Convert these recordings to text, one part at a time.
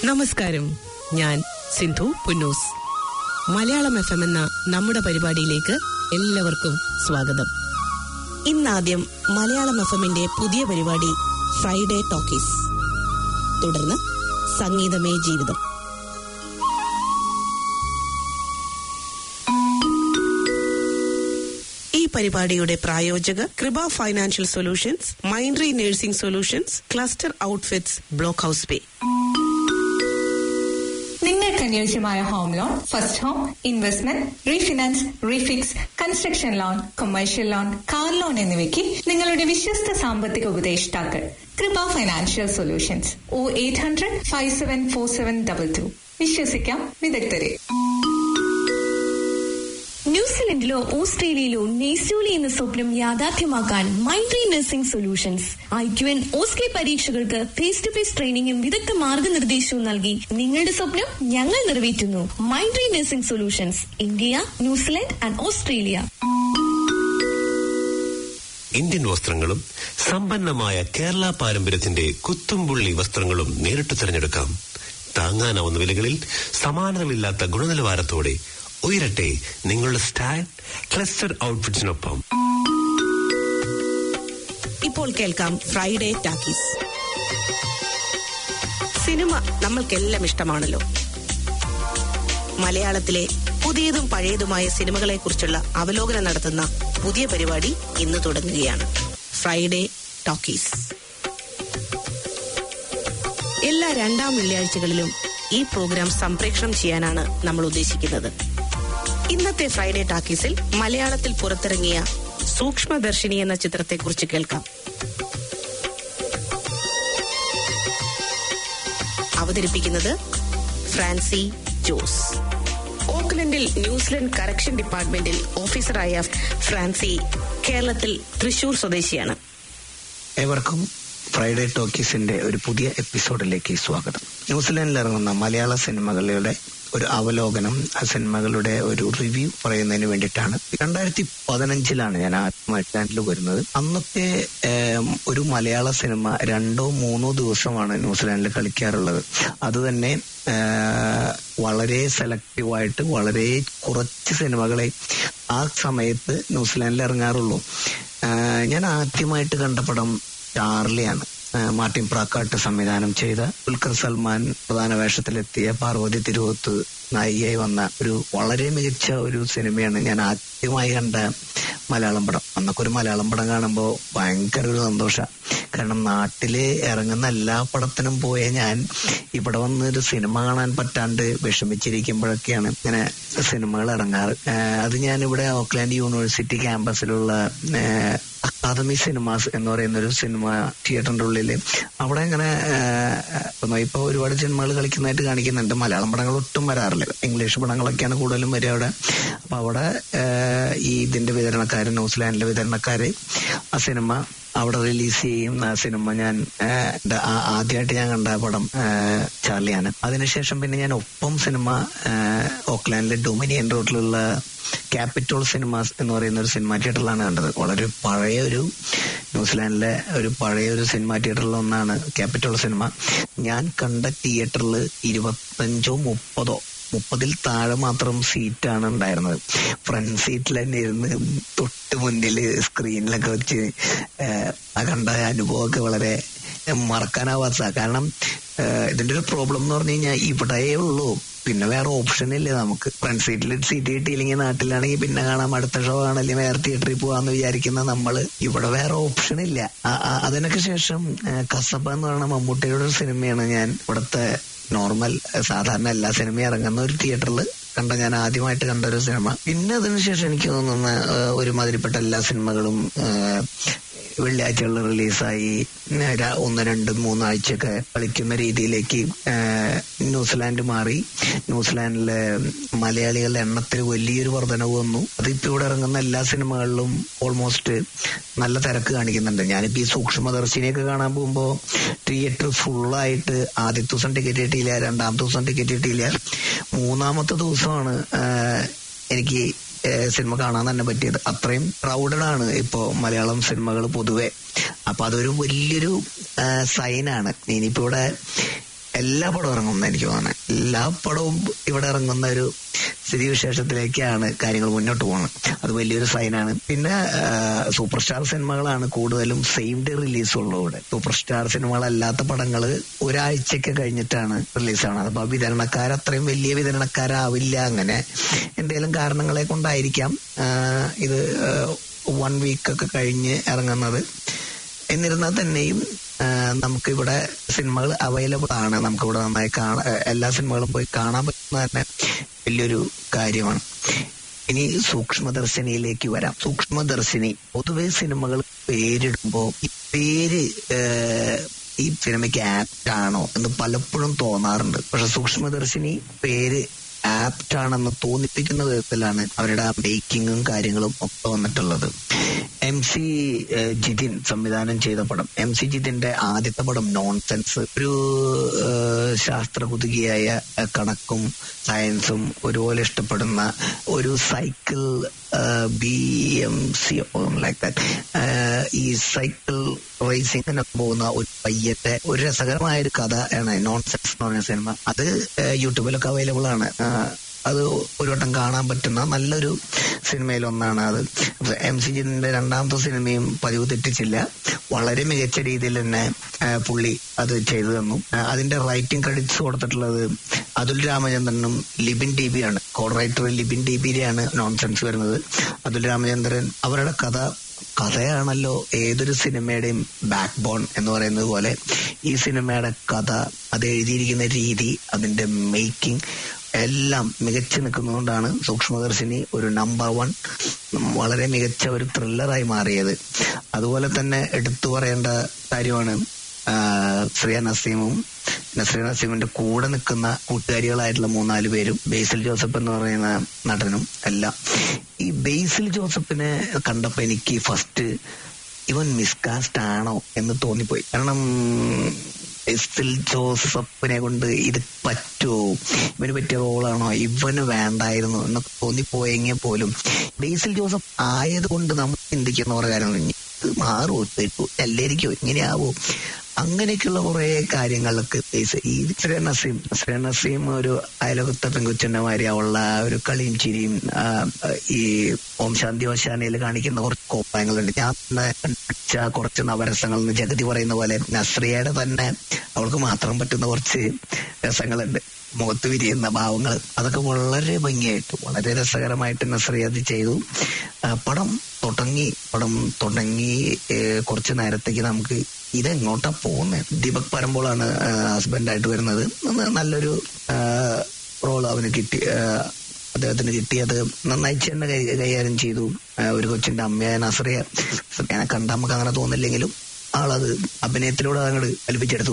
നമസ്കാരം ഞാൻ Sindhu Punnoose Malayalam F M എന്ന നമ്മുടെ പരിപാടിയിലേക്ക് എല്ലാവർക്കും സ്വാഗതം ഇന്നാദ്യം മലയാളം എഫ് എമ്മിന്റെ പുതിയ പരിപാടി ഫ്രൈഡേ ടോക്കീസ് തുടർന്ന് സംഗീതമേ ജീവിതം ഈ പരിപാടിയുടെ പ്രായോജകർ കൃപ ഫൈനാൻഷ്യൽ സൊല്യൂഷൻസ് മൈൻഡ്രി nursing solutions cluster outfits block house pay നിങ്ങൾക്ക് അനുയോജ്യമായ home loan first home investment refinance refix construction loan commercial loan car loan എന്നിവയ്ക്ക് നിങ്ങളുടെ വിശ്വസ്ത സാമ്പത്തിക ഉപദേഷ്ടാക്കൾ Krupa financial solutions O eight hundred five seven four seven double two വിശ്വസിക്കാം വിദഗ്ധരെ ന്യൂസിലൻഡിലോ ഓസ്ട്രേലിയയിലോ നെയ്സൂലി എന്ന സ്വപ്നം യാഥാർത്ഥ്യമാക്കാൻ മൈൻഡ്രി nursing solutions I Q N OSCE പരീക്ഷകൾക്ക് ഫേസ് ടു ഫേസ് ട്രെയിനിങ്ങും വിദഗ്ധ മാർഗനിർദ്ദേശവും നൽകി നിങ്ങളുടെ സ്വപ്നം ഞങ്ങൾ നിറവേറ്റുന്നു മൈൻഡ്രി nursing solutions India New Zealand and Australia Indian വസ്ത്രങ്ങളും സമ്പന്നമായ കേരള പാരമ്പര്യത്തിന്റെ കുത്തുംപുള്ളി വസ്ത്രങ്ങളും നേരിട്ട് തിരഞ്ഞെടുക്കാം താങ്ങാനാവുന്ന വിലകളിൽ സമാനതകളില്ലാത്ത ഗുണനിലവാരത്തോടെ ഉയരട്ടെ നിങ്ങളുടെ സ്റ്റൈൽ ക്ലസ്റ്റർ ഔട്ട്ഫിറ്റ്സിനൊപ്പം ഇപ്പോൾ കേൾക്കാം ഫ്രൈഡേ ടാക്കീസ് സിനിമ നമ്മൾക്കെല്ലാം ഇഷ്ടമാണല്ലോ മലയാളത്തിലെ പുതിയതും പഴയതുമായ സിനിമകളെ കുറിച്ചുള്ള അവലോകനം നടത്തുന്ന പുതിയ പരിപാടി ഇന്ന് തുടങ്ങുകയാണ് ഫ്രൈഡേ ടോക്കീസ് എല്ലാ രണ്ടാം വെള്ളിയാഴ്ചകളിലും ഈ പ്രോഗ്രാം സംപ്രേഷണം ചെയ്യാനാണ് നമ്മൾ ഉദ്ദേശിക്കുന്നത് ഇന്നത്തെ ഫ്രൈഡേ ടാക്കീസിൽ മലയാളത്തിൽ പുറത്തിറങ്ങിയ സൂക്ഷ്മദർശിനി എന്ന ചിത്രത്തെക്കുറിച്ച് കേൾക്കാം അവതരിപ്പിക്കുന്നത് ഫ്രാൻസി ജോസ് ഓക്ലൻഡിൽ ന്യൂസിലൻഡ് കറക്ഷൻ ഡിപ്പാർട്ട്മെന്റിൽ ഓഫീസറായ ഫ്രാൻസി കേരളത്തിൽ തൃശൂർ സ്വദേശിയാണ് ഏവർക്കും ഫ്രൈഡേ ടോക്കീസിന്റെ ഒരു പുതിയ എപ്പിസോഡിലേക്ക് സ്വാഗതം ന്യൂസിലാൻഡിൽ ഇറങ്ങുന്ന മലയാള സിനിമകളുടെ ഒരു അവലോകനം ആ സിനിമകളുടെ ഒരു റിവ്യൂ പറയുന്നതിന് വേണ്ടിയിട്ടാണ് രണ്ടായിരത്തി പതിനഞ്ചിലാണ് ഞാൻ ആദ്യമായിട്ട് ചാനലിൽ വരുന്നത് അന്നത്തെ ഏം, ഒരു മലയാള സിനിമ രണ്ടോ മൂന്നോ ദിവസമാണ് ന്യൂസിലാൻഡിൽ കളിക്കാറുള്ളത് അത് തന്നെ ആ, വളരെ സെലക്റ്റീവായിട്ട് വളരെ കുറച്ച് സിനിമകളെ ആ സമയത്ത് ന്യൂസിലാൻഡിൽ ഇറങ്ങാറുള്ളൂ ആ, ഞാൻ ആദ്യമായിട്ട് കണ്ട പടം ചാർലിയാണ് ആ, മാർട്ടിൻ പ്രാക്കാട്ട് സംവിധാനം ചെയ്ത ദുൽഖർ സൽമാൻ പ്രധാന വേഷത്തിലെത്തിയ പാർവതി തിരുവോത്ത് നായികയായി വന്ന ഒരു വളരെ മികച്ച ഒരു സിനിമയാണ് ഞാൻ ആദ്യമായി കണ്ട മലയാളം പടം അന്നൊക്കെ ഒരു മലയാളം പടം കാണുമ്പോൾ ഭയങ്കര ഒരു സന്തോഷ കാരണം നാട്ടില് ഇറങ്ങുന്ന എല്ലാ പടത്തിനും പോയ ഞാൻ ഇവിടെ വന്ന് ഒരു സിനിമ കാണാൻ പറ്റാണ്ട് വിഷമിച്ചിരിക്കുമ്പോഴൊക്കെയാണ് ഇങ്ങനെ സിനിമകൾ ഇറങ്ങാറ് ആ, അത് ഞാൻ ഇവിടെ ഓക്ലാൻഡ് യൂണിവേഴ്സിറ്റി ക്യാമ്പസിലുള്ള ആ, അക്കാദമി സിനിമാസ് എന്ന് പറയുന്ന ഒരു സിനിമ തിയേറ്ററിന്റെ ഉള്ളില് അവിടെ ഇങ്ങനെ ആ, ഇപ്പൊ ഒരുപാട് സിനിമകൾ കളിക്കുന്നതായിട്ട് കാണിക്കുന്നുണ്ട് മലയാളം പടങ്ങൾ ഒട്ടും വരാറില്ല ഇംഗ്ലീഷ് പടങ്ങളൊക്കെയാണ് കൂടുതലും വരിക അവിടെ അപ്പൊ അവിടെ ആ, ഈ ഇതിന്റെ വിതരണക്കാര് ന്യൂസിലാൻഡിലെ വിതരണക്കാര് ആ സിനിമ അവിടെ റിലീസ് ചെയ്യും ആ സിനിമ ഞാൻ ആ, ന്റെ ആ- ആദ്യമായിട്ട് ഞാൻ കണ്ട പടം ആ, ചാർലിയാണ് അതിനുശേഷം പിന്നെ ഞാൻ ഒപ്പം സിനിമ ആ, ഓക്ലാൻഡിലെ ഡൊമിനിയൻ റോഡിലുള്ള ക്യാപിറ്റോൾ സിനിമാസ് എന്ന് പറയുന്ന ഒരു സിനിമ തിയേറ്ററിലാണ് കണ്ടത് വളരെ പഴയ ഒരു ന്യൂസിലാൻഡിലെ ഒരു പഴയ ഒരു സിനിമ തിയേറ്ററിൽ ഒന്നാണ് ക്യാപിറ്റോൾ സിനിമ ഞാൻ കണ്ട തിയേറ്ററിൽ ഇരുപത്തഞ്ചോ മുപ്പതോ മുപ്പതിൽ താഴെ മാത്രം സീറ്റാണ് ഉണ്ടായിരുന്നത് ഫ്രണ്ട് സീറ്റിൽ തന്നെ ഇരുന്ന് തൊട്ട് മുന്നിൽ സ്ക്രീനിലൊക്കെ വെച്ച് ഏഹ്, ആ കണ്ട അനുഭവമൊക്കെ വളരെ മറക്കാനാവാത്ത കാരണം ഏഹ്, ഇതിന്റെ ഒരു പ്രോബ്ലം എന്ന് പറഞ്ഞു കഴിഞ്ഞാൽ ഇവിടെയേ ഉള്ളൂ പിന്നെ വേറെ ഓപ്ഷൻ ഇല്ല നമുക്ക് ഫ്രണ്ട് സീറ്റിൽ സീറ്റ് കിട്ടിയില്ലെങ്കിൽ നാട്ടിലാണെങ്കിൽ പിന്നെ കാണാം അടുത്ത ഷോ ആണല്ലേ വേറെ തിയേറ്ററിൽ പോവാന്ന് വിചാരിക്കുന്ന നമ്മള് ഇവിടെ വേറെ ഓപ്ഷൻ ഇല്ല ആ- ആ- അതിനൊക്കെ ശേഷം ഏഹ്, കസബ എന്ന് പറയുന്ന മമ്മൂട്ടിയുടെ ഒരു സിനിമയാണ് ഞാൻ ഇവിടുത്തെ നോർമൽ ഏഹ്, സാധാരണ എല്ലാ സിനിമയും ഇറങ്ങുന്ന ഒരു തിയേറ്ററിൽ കണ്ട ഞാൻ ആദ്യമായിട്ട് കണ്ട ഒരു സിനിമ പിന്നെ അതിനുശേഷം എനിക്ക് തോന്നുന്ന ഏഹ്, ഒരുമാതിരിപ്പെട്ട എല്ലാ സിനിമകളും ഏഹ്, വെള്ളിയാഴ്ചകളിൽ റിലീസായി ഉം, ര- ഒന്ന് രണ്ട് മൂന്നാഴ്ചയൊക്കെ കളിക്കുന്ന രീതിയിലേക്ക് ഏഹ്, ന്യൂസിലാൻഡ് മാറി ന്യൂസിലാൻഡിലെ മലയാളികളുടെ എണ്ണത്തിൽ വലിയൊരു വർധനവ് വന്നു അതിപ്പോ ഇവിടെ ഇറങ്ങുന്ന എല്ലാ സിനിമകളിലും ഓൾമോസ്റ്റ് നല്ല തിരക്ക് കാണിക്കുന്നുണ്ട് ഞാനിപ്പോ ഈ സൂക്ഷ്മദർശിനിയൊക്കെ കാണാൻ പോകുമ്പോ തിയേറ്റർ ഫുള്ളായിട്ട് ആദ്യത്തെ ദിവസം ടിക്കറ്റ് കിട്ടിയില്ല രണ്ടാമത്തെ ദിവസം ടിക്കറ്റ് കിട്ടിയില്ല മൂന്നാമത്തെ ദിവസമാണ് ഏഹ്, എനിക്ക് ഏഹ് സിനിമ കാണാൻ തന്നെ പറ്റിയത് അത്രയും ക്രൗഡഡ് ആണ് ഇപ്പോ മലയാളം സിനിമകൾ പൊതുവെ അപ്പൊ അതൊരു വലിയൊരു സൈനാണ് ഇനിയിപ്പോ ഇവിടെ എല്ലാ പടവും ഇറങ്ങുമെന്ന് എനിക്ക് തോന്നുന്നത് എല്ലാ പടവും ഇവിടെ ഇറങ്ങുന്ന ഒരു സ്ഥിതിവിശേഷത്തിലേക്കാണ് കാര്യങ്ങൾ മുന്നോട്ട് പോകുന്നത് അത് വലിയൊരു സൈനാണ് പിന്നെ സൂപ്പർ സ്റ്റാർ സിനിമകളാണ് കൂടുതലും സെയിം ഡേ റിലീസ് ഉള്ളവിടെ സൂപ്പർ സ്റ്റാർ സിനിമകളല്ലാത്ത പടങ്ങൾ ഒരാഴ്ചയൊക്കെ കഴിഞ്ഞിട്ടാണ് റിലീസ് ആവുന്നത് അപ്പൊ വിതരണക്കാർ അത്രയും വലിയ വിതരണക്കാരാവില്ല അങ്ങനെ എന്തെങ്കിലും കാരണങ്ങളെ കൊണ്ടായിരിക്കാം ആ, ഇത് വൺ വീക്ക് ഒക്കെ കഴിഞ്ഞ് ഇറങ്ങുന്നത് എന്നിരുന്നാൽ തന്നെയും ആ, നമുക്കിവിടെ സിനിമകൾ അവൈലബിൾ ആണ് നമുക്കിവിടെ നന്നായി കാണാൻ എല്ലാ സിനിമകളും പോയി കാണാൻ പറ്റുന്ന തന്നെ വലിയൊരു കാര്യമാണ് ഇനി സൂക്ഷ്മദർശിനിയിലേക്ക് വരാം സൂക്ഷ്മദർശിനി പൊതുവെ സിനിമകൾ പേരിടുമ്പോ ഈ പേര് ആ, ഈ സിനിമയ്ക്ക് ആപ്റ്റ് ആണോ എന്ന് പലപ്പോഴും തോന്നാറുണ്ട് പക്ഷെ സൂക്ഷ്മദർശിനി പേര് ആപ്റ്റ് ആണെന്ന് തോന്നിപ്പിക്കുന്ന വിധത്തിലാണ് അവരുടെ ആ മേക്കിങ്ങും കാര്യങ്ങളും ഒക്കെ വന്നിട്ടുള്ളത് എം സി ജിതിൻ സംവിധാനം ചെയ്ത പടം എം സി ജിതിന്റെ ആദ്യത്തെ പടം നോൺസെൻസ് ഒരു ഏഹ്, ശാസ്ത്രകുതുകിയായ ഏഹ്, കണക്കും സയൻസും ഒരുപോലെ ഇഷ്ടപ്പെടുന്ന ഒരു cycle B M C like that ഈ സൈക്കിൾ റേസിംഗിന് പോകുന്ന ഒരു പയ്യത്തെ ഒരു രസകരമായ ഒരു കഥ ആണ് നോൺസെൻസ് എന്ന് പറഞ്ഞ സിനിമ അത് ഏഹ്, യൂട്യൂബിലൊക്കെ അവൈലബിൾ ആണ് ആഹ്, അത് ഒരു വട്ടം കാണാൻ പറ്റുന്ന നല്ലൊരു സിനിമയിൽ ഒന്നാണ് അത് എം സി ജിന്റെ രണ്ടാമത്തെ സിനിമയും പതിവ് തെറ്റിച്ചില്ല വളരെ മികച്ച രീതിയിൽ തന്നെ ആ, പുള്ളി അത് ചെയ്തു തന്നു ആ, അതിന്റെ റൈറ്റിംഗ് ക്രെഡിറ്റ്സ് കൊടുത്തിട്ടുള്ളത് അതുൽ രാമചന്ദ്രനും ലിബിൻ ടി ബിയാണ് കോ റൈറ്റർ ലിബിൻ ടി ബിയിലാണ് നോൺസെൻസ് വരുന്നത് അതുൽ രാമചന്ദ്രൻ അവരുടെ കഥ കഥയാണല്ലോ ഏതൊരു സിനിമയുടെയും ബാക്ക് ബോൺ എന്ന് പറയുന്നത് പോലെ ഈ സിനിമയുടെ കഥ അത് എഴുതിയിരിക്കുന്ന രീതി അതിന്റെ മേക്കിംഗ് എല്ലാം മികച്ചു നിൽക്കുന്നതുകൊണ്ടാണ് സൂക്ഷ്മദർശിനി ഒരു നമ്പർ വൺ വളരെ മികച്ച ഒരു ത്രില്ലറായി മാറിയത് അതുപോലെ തന്നെ എടുത്തു പറയേണ്ട കാര്യമാണ് ആ, ശ്രിയ നസീമും നസ്രിയ നസീമിന്റെ കൂടെ നിൽക്കുന്ന കൂട്ടുകാരികളായിട്ടുള്ള മൂന്നാല് പേരും ബേസിൽ ജോസഫ് എന്ന് പറയുന്ന നടനും എല്ലാം ഈ ബേസിൽ ജോസഫിനെ കണ്ടപ്പോ എനിക്ക് ഫസ്റ്റ് ഇവൻ മിസ്കാസ്റ്റ് ആണോ എന്ന് തോന്നിപ്പോയി കാരണം ബേസിൽ ജോസഫിനെ കൊണ്ട് ഇത് പറ്റുമോ ഇവന് പറ്റിയ റോളാണോ ഇവന് വേണ്ടായിരുന്നു എന്നൊക്കെ തോന്നിപ്പോയെങ്കിൽ പോലും ബേസിൽ ജോസഫ് ആയത് കൊണ്ട് നമ്മൾ ചിന്തിക്കുന്ന കുറെ കാര്യങ്ങൾ ഇത് മാറുമോ തെറ്റോ അല്ലായിരിക്കോ ഇങ്ങനെയാവോ അങ്ങനെയൊക്കെയുള്ള കുറെ കാര്യങ്ങൾക്ക് ബേസ് ഈ ശ്രീ നസീം ശ്രീ നസീം ഒരു അയലോകത്തെ പെങ്കുച്ചന്റെ മാതിരി അവളുടെ ആ ഒരു കളിയും ചിരിയും ആ, ഈ ഓം ശാന്തി ഓശാനയിൽ കാണിക്കുന്ന കുറച്ച് കോപ്പായങ്ങളുണ്ട് ഞാൻ തന്നെ കണ്ടുപിടിച്ച കുറച്ച് നവരസങ്ങൾ എന്ന് ജഗതി പറയുന്ന പോലെ നസ്രിയയുടെ തന്നെ അവൾക്ക് മാത്രം പറ്റുന്ന കുറച്ച് രസങ്ങളുണ്ട് മുഖത്ത് വിരിയുന്ന ഭാവങ്ങൾ അതൊക്കെ വളരെ ഭംഗിയായിട്ട് വളരെ രസകരമായിട്ട് നസ്രിയ അത് ചെയ്തു ആ, പടം തുടങ്ങി പടം തുടങ്ങി ഏഹ്, കുറച്ച് നേരത്തേക്ക് നമുക്ക് ഇതെങ്ങോട്ടാ പോകുന്നത് ദീപക് പരമ്പോളാണ് ഹസ്ബൻഡായിട്ട് വരുന്നത് ന- നല്ലൊരു റോൾ അവന് കിട്ടി ആ, അദ്ദേഹത്തിന് കിട്ടിയത് നന്നായി തന്നെ കൈ- കൈകാര്യം ചെയ്തു ആ, ഒരു കൊച്ചിന്റെ അമ്മയായ നസ്രിയ നസ്രിയനെ കണ്ടാൽ നമുക്ക് അങ്ങനെ തോന്നില്ലെങ്കിലും ആളത് അഭിനയത്തിലൂടെ അങ്ങോട്ട് കൽപ്പിച്ചെടുത്തു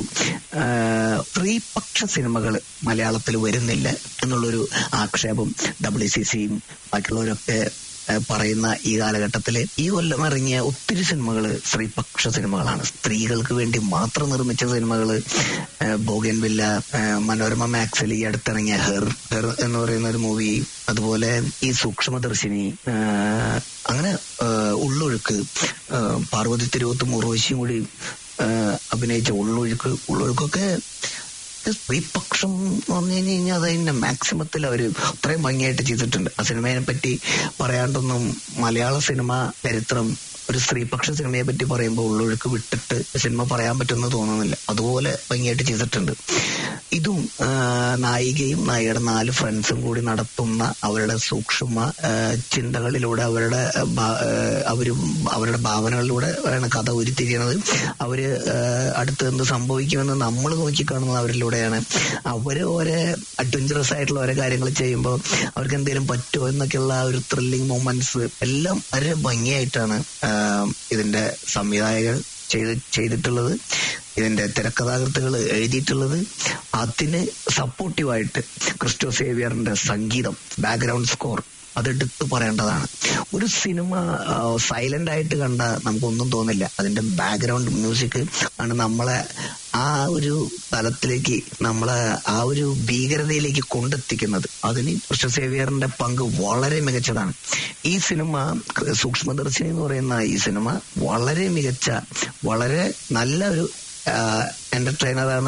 സ്ത്രീപക്ഷ സിനിമകൾ മലയാളത്തിൽ വരുന്നില്ല എന്നുള്ളൊരു ആക്ഷേപം ഡബ്ല്യു സി സിയും ബാക്കിയുള്ളവരൊക്കെ ഏഹ് പറയുന്ന ഈ കാലഘട്ടത്തില് ഈ കൊല്ലം ഇറങ്ങിയ ഒത്തിരി സിനിമകൾ സ്ത്രീപക്ഷ സിനിമകളാണ് സ്ത്രീകൾക്ക് വേണ്ടി മാത്രം നിർമ്മിച്ച സിനിമകള് ബോഗൻ വില്ല മനോരമ മാക്സിൽ ഈ അടുത്തിറങ്ങിയ ഹെർ ഹെർ എന്ന് പറയുന്ന ഒരു മൂവി അതുപോലെ ഈ സൂക്ഷ്മദർശിനി ഏഹ് അങ്ങനെ ഏഹ് ഉള്ളൊഴുക്ക് ഏഹ് പാർവതി തിരുവത്തും ഉറവശിയും കൂടി ഏഹ് അഭിനയിച്ച ഉള്ളൊഴുക്ക് ഉള്ളൊഴുക്കൊക്കെ ഇത് സ്ത്രീപക്ഷം എന്ന് പറഞ്ഞു കഴിഞ്ഞ് കഴിഞ്ഞാൽ അതിന്റെ മാക്സിമത്തിൽ അവര് അത്രയും ഭംഗിയായിട്ട് ചെയ്തിട്ടുണ്ട് ആ സിനിമയെ പറ്റി പറയാണ്ടൊന്നും മലയാള സിനിമ ചരിത്രം ഒരു സ്ത്രീപക്ഷ സിനിമയെ പറ്റി പറയുമ്പോൾ ഉള്ളൊഴുക്ക് വിട്ടിട്ട് സിനിമ പറയാൻ പറ്റുമെന്ന് തോന്നുന്നില്ല അതുപോലെ ഭംഗിയായിട്ട് ചെയ്തിട്ടുണ്ട് ഇതും ആ, നായികയും നായികയുടെ നാല് ഫ്രണ്ട്സും കൂടി നടത്തുന്ന അവരുടെ സൂക്ഷ്മ ആ, ചിന്തകളിലൂടെ അവരുടെ ഭാ- ആ, അവരും അവരുടെ ഭാവനകളിലൂടെ ആണ് കഥ ഉരുത്തിരിയണത് അവര് ആ, അടുത്ത് എന്ത് സംഭവിക്കുമെന്ന് നമ്മൾ നോക്കിക്കാണുന്നത് അവരിലൂടെയാണ് അവര് ഓരോ അഡ്വഞ്ചറസ് ആയിട്ടുള്ള ഓരോ കാര്യങ്ങൾ ചെയ്യുമ്പോൾ അവർക്ക് എന്തെങ്കിലും പറ്റുമോ എന്നൊക്കെയുള്ള ആ ഒരു ത്രില്ലിംഗ് മൊമെന്റ്സ് എല്ലാം വളരെ ഭംഗിയായിട്ടാണ് ആ, ഇതിന്റെ സംവിധായകർ ചെയ്ത് ചെയ്തിട്ടുള്ളത് ഇതിന്റെ തിരക്കഥാകൃത്തുകൾ എഴുതിയിട്ടുള്ളത് അതിന് സപ്പോർട്ടീവായിട്ട് ക്രിസ്റ്റോ സേവിയറിന്റെ സംഗീതം ബാക്ക്ഗ്രൗണ്ട് സ്കോർ അതെടുത്ത് പറയേണ്ടതാണ് ഒരു സിനിമ സൈലന്റ് ആയിട്ട് കണ്ട നമുക്കൊന്നും തോന്നില്ല അതിന്റെ ബാക്ക്ഗ്രൗണ്ട് മ്യൂസിക് ആണ് നമ്മളെ ആ ഒരു തലത്തിലേക്ക് നമ്മളെ ആ ഒരു ഭീകരതയിലേക്ക് കൊണ്ടെത്തിക്കുന്നത് അതിന് കൃഷ്ണ സേവിയറിന്റെ പങ്ക് വളരെ മികച്ചതാണ് ഈ സിനിമ സൂക്ഷ്മദർശിനി എന്ന് പറയുന്ന ഈ സിനിമ വളരെ മികച്ച വളരെ നല്ല ഒരു എന്റർടൈനറാണ്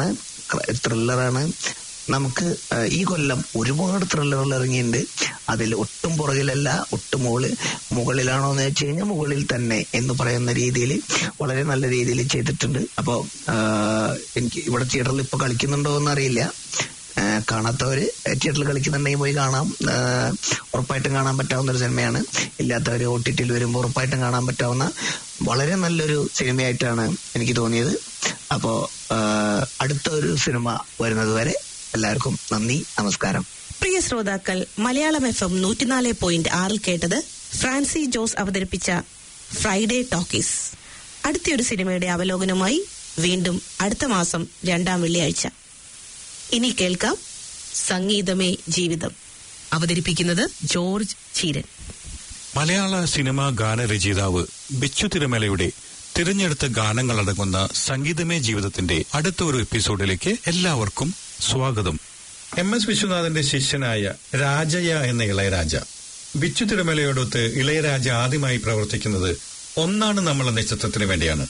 ത്രില്ലറാണ് നമുക്ക് ആ, ഈ കൊല്ലം ഒരുപാട് ത്രില്ലറുകൾ ഇറങ്ങിയിട്ടുണ്ട് അതിൽ ഒട്ടും പുറകിലല്ല ഒട്ടും മുകളിൽ മുകളിലാണോ എന്ന് വെച്ച് കഴിഞ്ഞാൽ മുകളിൽ തന്നെ എന്ന് പറയുന്ന രീതിയിൽ വളരെ നല്ല രീതിയിൽ ചെയ്തിട്ടുണ്ട് അപ്പോൾ എനിക്ക് ഇവിടെ തിയേറ്ററിൽ ഇപ്പൊ കളിക്കുന്നുണ്ടോ എന്ന് അറിയില്ല ആ, കാണാത്തവര് തിയേറ്ററിൽ കളിക്കുന്നുണ്ടെങ്കിൽ പോയി കാണാം ആ, ഉറപ്പായിട്ടും കാണാൻ പറ്റാവുന്ന ഒരു സിനിമയാണ് ഇല്ലാത്തവര് ഒ ടി ടിയിൽ വരുമ്പോൾ ഉറപ്പായിട്ടും കാണാൻ പറ്റാവുന്ന വളരെ നല്ലൊരു സിനിമയായിട്ടാണ് എനിക്ക് തോന്നിയത് അപ്പോ ആ, അടുത്ത ഒരു സിനിമ വരുന്നത് വരെ എല്ലാവർക്കും നന്ദി നമസ്കാരം പ്രിയ ശ്രോതാക്കൾ മലയാളം എഫ് എം നൂറ്റിനാല് പോയിന്റ് ആറിൽ കേട്ടത് ഫ്രാൻസി ജോസ് അവതരിപ്പിച്ച ഫ്രൈഡേ ടോക്കീസ് അടുത്തൊരു സിനിമയുടെ അവലോകനമായി വീണ്ടും അടുത്ത മാസം രണ്ടാം വെള്ളിയാഴ്ച ഇനി കേൾക്കാം സംഗീതമേ ജീവിതം അവതരിപ്പിക്കുന്നത് ജോർജ് ചീരൻ മലയാള സിനിമാ ഗാനരചയിതാവ് ബിച്ചു തിരുമലയുടെ തിരഞ്ഞെടുത്ത ഗാനങ്ങളടങ്ങുന്ന സംഗീതമേ ജീവിതത്തിന്റെ അടുത്ത ഒരു എപ്പിസോഡിലേക്ക് എല്ലാവർക്കും സ്വാഗതം എം എസ് വിശ്വനാഥന്റെ ശിഷ്യനായ രാജയ എന്ന ഇളയരാജ ബിച്ചു തിരുമലയോടൊത്ത് ഇളയരാജ ആദ്യമായി പ്രവർത്തിക്കുന്നത് ഒന്നാണ് നമ്മൾ എന്ന ചിത്രത്തിന് വേണ്ടിയാണ്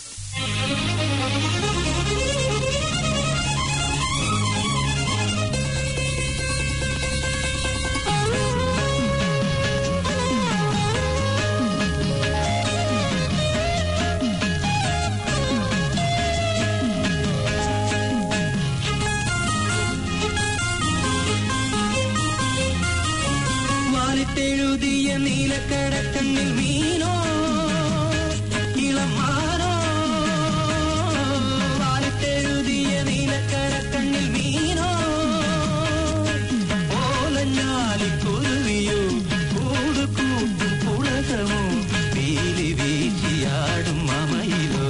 വാലിട്ടെഴുതിയ നീലക്കടക്കണ്ണിൽ മീനോ ഇളമാനോ വാലിട്ടെഴുതിയ നീലക്കടക്കണ്ണിൽ മീനോ ഓലഞ്ഞാലിക്കുരുവിയോ കൂട് കൂട്ടും പുളകമോ പീലി വീശിയാടും മമയിലോ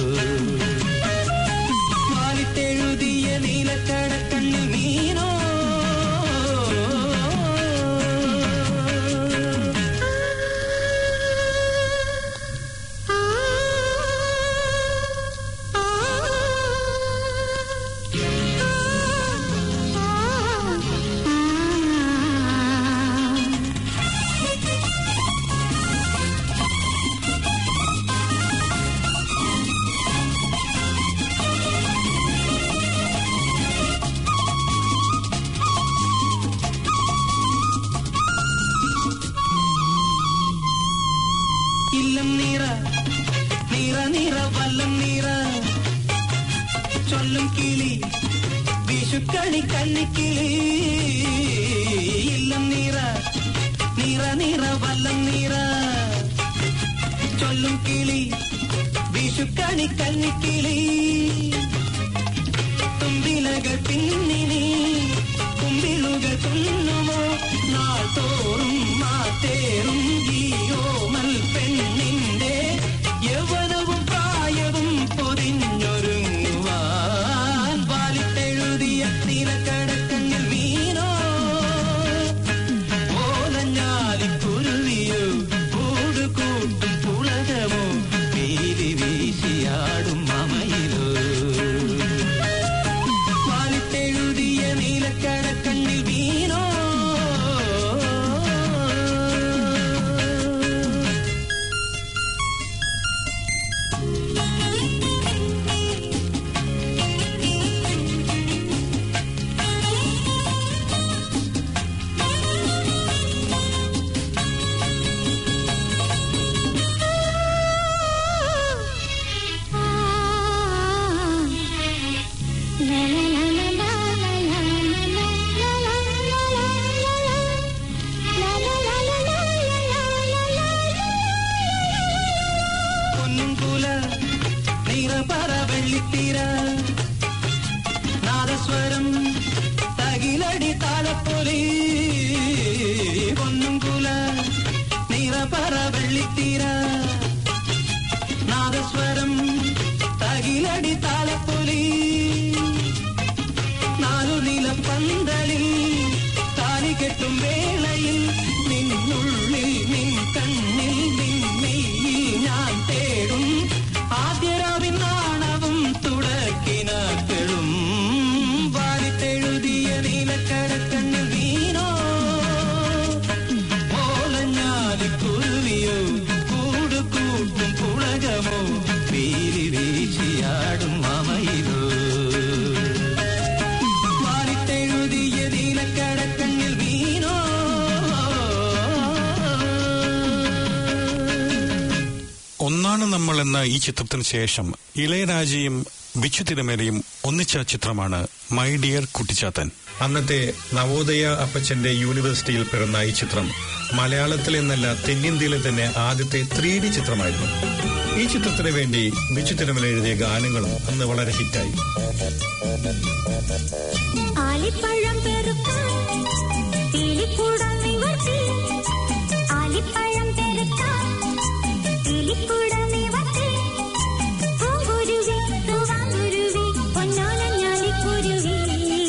വാലിട്ടെഴുതിയ നീലക്കടക്കണ്ണിൽ മീനോ ഇല്ലം നീറ നീറ നീറ വല്ലം നീറ ചൊല്ലും കിളി വിഷുക്കണി കണ്ണിക്കിളി ഇല്ലം നീറ നീറ നീറ വല്ലം നീറ ചൊല്ലും കിളി വിഷുക്കണി കണ്ണിക്കിളി തുമ്പിലകൾ പിന്നിനി കുമ്പിളുകൾ തുന്നുമോ നാൾ തോറും മാറ്റേറും ഈയോമൽ പെണ്ണിന്റെ യൗവനവും പ്രായവും പൊതിഞ്ഞൊരുങ്ങുവാൻ വാലിട്ടെഴുതിയ നീലക്കടക്കണ്ണിൽ മീനോ ഓലഞ്ഞാലിക്കുരുവിയോ കൂട് കൂട്ടും പുളകമോ പീലി വീശിയാടും മമയിലോ വാലിട്ടെഴുതിയ നീലക്കടക്കണ്ണിൽ വീണോ പൊന്നും കുല നിറപറ വെള്ളിത്തീര നാദസ്വരം തകിലടി താളപ്പൊലി പൊന്നും കുല നിറപറ വെള്ളിത്തീര നാദസ്വരം തകിലടി താളപ്പൊലി നാലു നിലം പന്തലിൽ താലി കെട്ടും വേളയിൽ നിന്നുള്ളിൽ നിൻ കണ്ണിൽ നിന്നെയിൽ ഞാൻ തേടും ആദ്യരാവിൻ നാണവും തുടക്കിനാക്കളും വാരിത്തെഴുതിയ നീലക്കടക്കണ്ണിൽ വീണോ ഓലഞ്ഞാലിക്കുരുവിയോ കൂട് കൂട്ടും പുളകമോ പീലി വീശിയാടും മമയിലോ ഇതാണ് നമ്മൾ എന്ന ഈ ചിത്രത്തിന് ശേഷം ഇളയരാജയും ബിച്ചു തിരുമേലയും ഒന്നിച്ച ചിത്രമാണ് മൈ ഡിയർ കുട്ടിച്ചാത്തൻ അന്നത്തെ നവോദയ അപ്പച്ചന്റെ യൂണിവേഴ്സിറ്റിയിൽ പിറന്ന ഈ ചിത്രം മലയാളത്തിൽ എന്നല്ല തെന്നിന്ത്യയിലെ തന്നെ ആദ്യത്തെ ത്രീ ഡി ചിത്രമായിരുന്നു ഈ ചിത്രത്തിന് വേണ്ടി ബിച്ചു തിരുമല എഴുതിയ ഗാനങ്ങളും അന്ന് വളരെ ഹിറ്റായി ആലിപ്പഴം പെറുക്കാൻ തീലിക്കൂടം നിവർത്തി ആലിപ്പഴം പെറുക്കാൻ തീലിക്കൂടം നിവർത്തി പൂങ്കുരുവി തൂവാങ്കുരുവി പൊന്നോലഞ്ഞാലിക്കുരുവി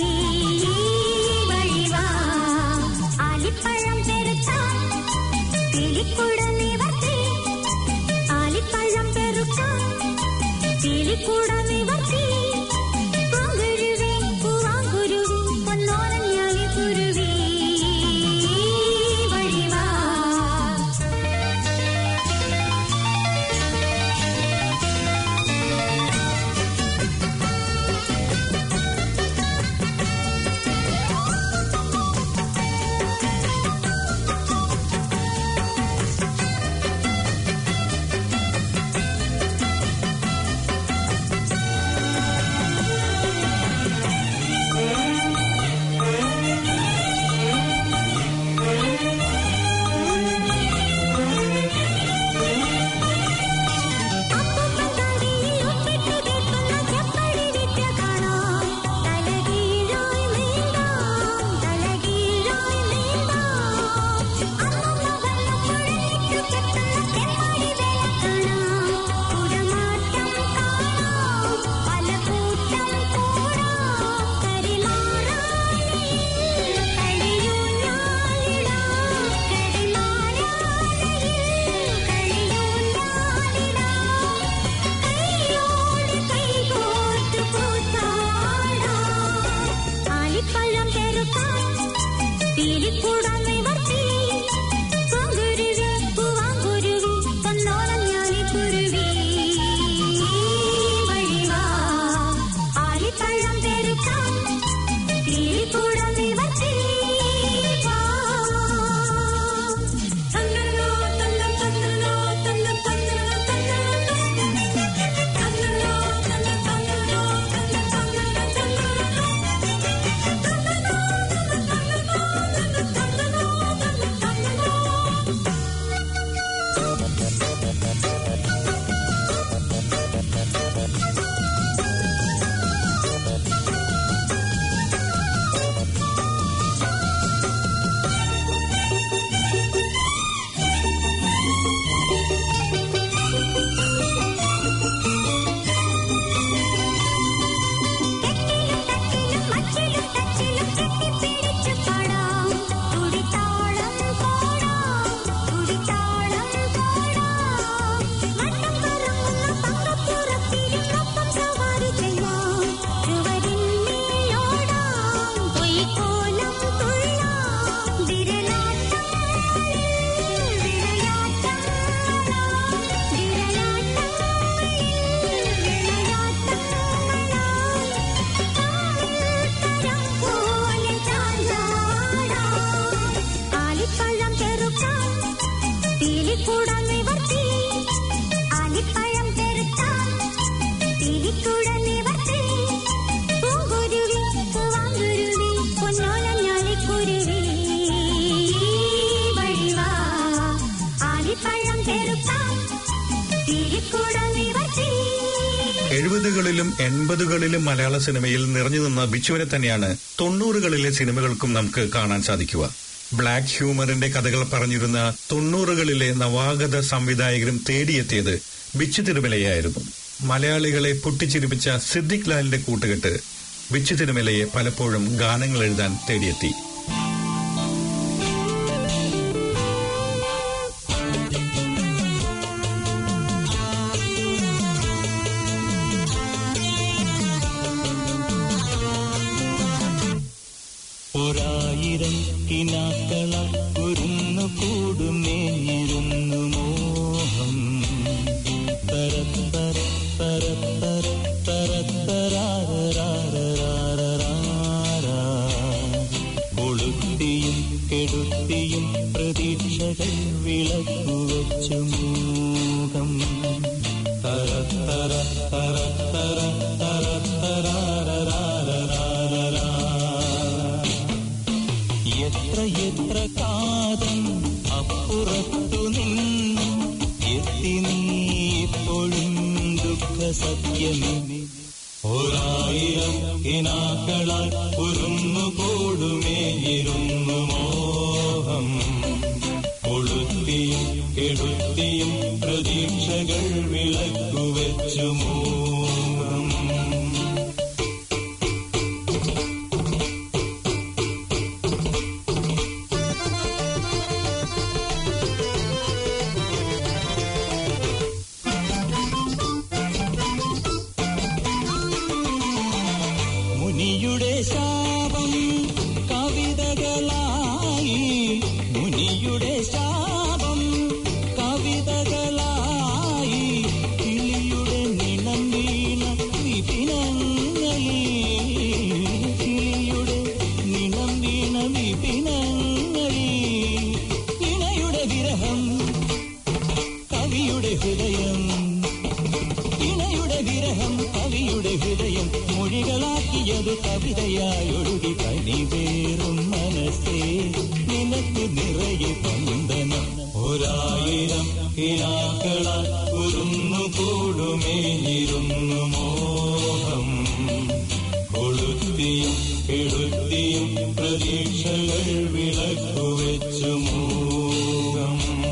വഴിവാ ആലിപ്പഴം പെറുക്കാൻ തീലിക്കൂടം നിവർത്തി ആലിപ്പഴം പെറുക്കാൻ തീലിക്കൂടം നിവർത്തി പൂങ്കുരുവി പൂവാങ്കുരുവി പൊന്നോലഞ്ഞാലിക്കുരുവി വഴിവാ ആലിപ്പഴം പെറുക്കാൻ തീലിക്കൂടാൻ നിവർത്തി പൂങ്കുരുവി പൂവാങ്കുരുവി പൊന്നോളഞ്ഞാലിക്കുരുവി വഴിവാ ആലിപ്പഴം പെറുക്കാൻ തീലിക്കൂടാൻ നിവർത്തി വാ. തന്നല്ലോ, തന്നം, തന്നല്ലോ, തന്നം, തന്നല്ലോ, തന്നല്ലോ, തന്നല്ലോ, തന്നം, തന്നല്ലോ, തന്നം, തന്നല്ലോ, തന്നല്ലോ. തട്ടിലും മച്ചിലും തച്ചിലും കെട്ടിപ്പിടിച്ചു പാടാം തുടിത്താളം പോടാം തുടിത്താളം പോടാം മട്ടം കറങ്ങുന്ന പങ്കപ്പുറത്തിരുന്നൊപ്പം സവാരി ചെയ്യാം ചുവരിന്മേലോടാം പൊയ്ക്കോലം തുള്ളാം വിരലാട്ടം വിളയാട്ടം വിരലാട്ടം വിളയാട്ടം ആലിപ്പഴം പെറുക്കാൻ തീലിക്കൂടം നിവർത്തി ആലിപ്പഴം പെറുക്കാൻ തീലിക്കൂടം നിവർത്തി പൂങ്കുരുവി പൂവാങ്കുരുവി പൊന്നോലഞ്ഞാലിക്കുരുവി വഴിവാ ആലിപ്പഴം പെറുക്കാൻ തീലിക്കൂടം നിവർത്തി എഴുപതുകളിലും എൺപതുകളിലും മലയാള സിനിമയിൽ നിറഞ്ഞു നിന്ന ബിച്ചുവിനെ തന്നെയാണ് തൊണ്ണൂറുകളിലെ സിനിമകൾക്കും നമുക്ക് കാണാൻ സാധിക്കുക ബ്ലാക്ക് ഹ്യൂമറിന്റെ കഥകൾ പറഞ്ഞിരുന്ന തൊണ്ണൂറുകളിലെ നവാഗത സംവിധായകരും തേടിയെത്തിയത് ബിച്ചു തിരുമലയായിരുന്നു മലയാളികളെ പൊട്ടിച്ചിരിപ്പിച്ച സിദ്ദിഖ് ലാലിന്റെ കൂട്ടുകെട്ട് ബിച്ചു തിരുമലയെ പലപ്പോഴും ഗാനങ്ങൾ എഴുതാൻ തേടിയെത്തി ഒരായിരം കിനാക്കള കുരുന്നു കൂടുമേഞ്ഞിരുന്നു മോഹം തരത്തര തരത്തര തരത്തരാറാറാറാറാറാ കൊളുത്തിയും കെടുത്തിയും പ്രതീക്ഷകൾ വിളക്കുവച്ചു മൂഹം സത്യമേ ഒരായിരം കിനാക്കളാൽ ഉരുന്നു കൂടുമേഞ്ഞിരുന്നു മോഹം കൊളുത്തിയും കെടുത്തിയും പ്രതീക്ഷകൾ വിളക്കുവെച്ചു മൂഹം മുനിയുടെ ശാപം കവിതകളായി മുനിയുടെ ശാപം കവിതകളായി കിളിയുടെ നിണം വീണ വിപിനങ്ങളിൽ കിളിയുടെ നിണം വീണ വിപിനങ്ങളിൽ ഇണയുടെ വിരഹം കവിയുടെ ഹൃദയം ഇണയുടെ വിരഹം കവിയുടെ ഹൃദയം മൊഴികളാക്കിയത് കവിതയായി ഒഴുകി കനിവേറും മനസ്സേ നിനക്ക് നിറയെ വന്ദനം ഒരായിരം കിനാക്കളാൽ ഉരുന്നു കൂടുമേഞ്ഞിരുന്നു മോഹം കൊളുത്തിയും കെടുത്തിയും പ്രതീക്ഷകൾ വിളക്കുവെച്ചു മൂകം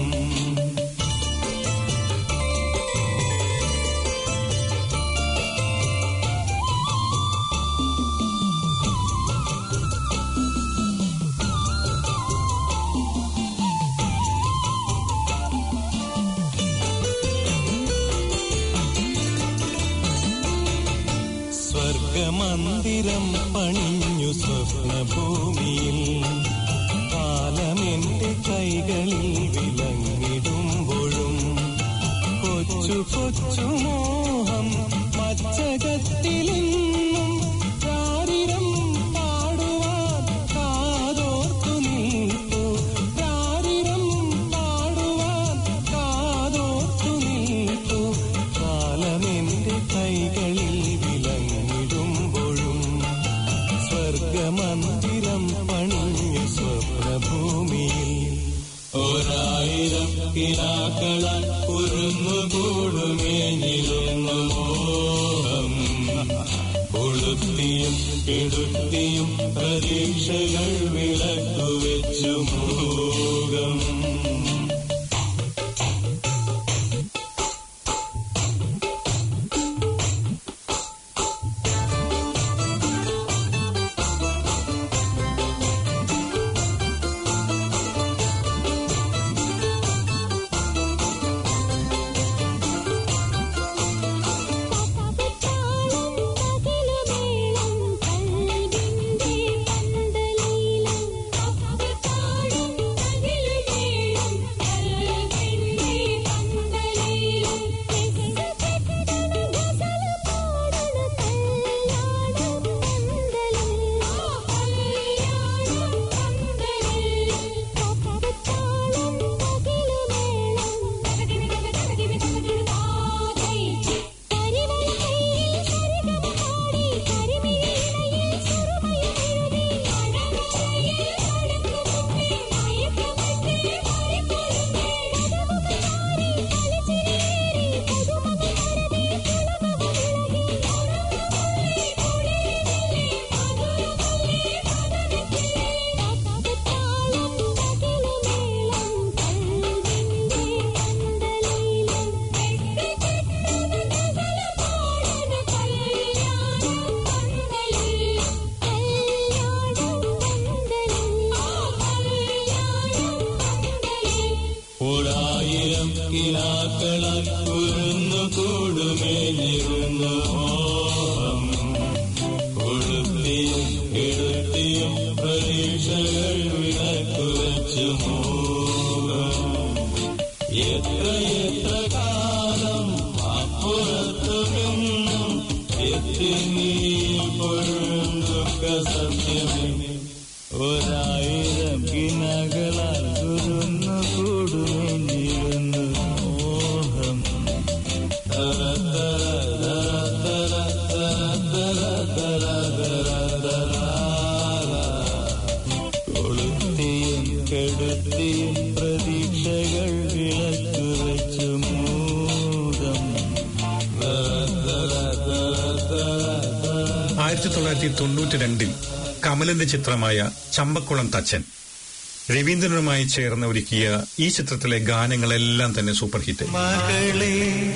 സ്വർഗമന്ദിരം പണിഞ്ഞു സ്വപ്നഭൂമിയിൽ കാലമെന്റെ കൈകളിൽ വിലങ്ങിടുമ്പോഴും കൊച്ചു കൊച്ചു മോഹം മച്ചകത്തിലെന്നും ചാരിരം പാടുവാൻ കാതോർത്തു നിൽപ്പു ചാരിരം പാടുവാൻ കാതോർത്തു നിൽപ്പു കാലമെന്റെ കൈകളിൽ വിലങ്ങിടുമ്പോഴും സ്വർഗമന്ദിരം പണിഞ്ഞു സ്വപ്നഭൂമിയിൽ ഒരായിരം കിനാക്കളാൽ ഉരുന്നു കൂടുമേഞ്ഞിരുന്നു മോഹം കൊളുത്തിയും കെടുത്തിയും പ്രതീക്ഷകൾ വിളക്കുവെച്ചു മൂകം ഒരായിരം കിനാക്കളാൽ കുരുന്നു കൂടുമേഞ്ഞിരുന്നു മോഹം കൊളുത്തിയും കെടുത്തിയും പരീക്ഷകൾ വിളക്കുവെച്ചു മോഹം എത്ര എത്ര കാലം അപ്പുറത്തു നിന്നും എത്തി നീ പൊഴുന്തുക്ക സത്യമേ ഒരായിരം കിനകളാൽ കുരുന്നു കൂടുമെന്നിരുന്നു മോഹം തര തര തര തര തര തര തര തര കൊളുത്തിയും കെടുത്തിയും പ്രതീക്ഷകൾ വിളക്കു വെച്ചു മൂതം തര ആയിരത്തി തൊള്ളായിരത്തി തൊണ്ണൂറ്റി രണ്ടിൽ കമലിന്റെ ചിത്രമായ ചമ്പക്കുളം തച്ചൻ രവീന്ദ്രനുമായി ചേർന്ന് ഒരുക്കിയ ഈ ചിത്രത്തിലെ ഗാനങ്ങളെല്ലാം തന്നെ സൂപ്പർ ഹിറ്റ് മകളെ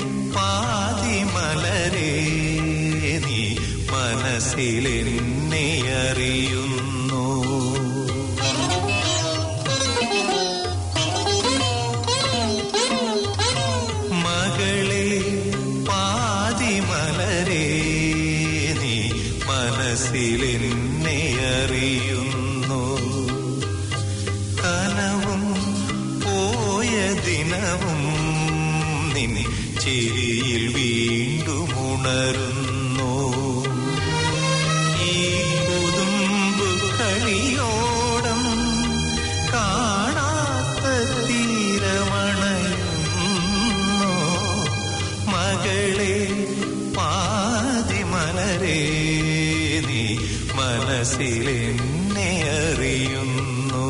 പാതിമലരെ നീ മനസ്സിലെന്നെ അറിയുന്നു മകളെ പാതിമലരെ നീ മനസ്സിലെന്നെ അറിയുന്നു കനവും പോയ ദിനവും നിൻ ചിരിയിൽ വീണ്ടും ഉണരുന്നു ഈ കൊതുമ്പ് കളിയോടം കാണാത്ത തീരമണയുന്നു മകളെ പാതിമലരെ നീ മനസ്സിലെന്നെ അറിയുന്നു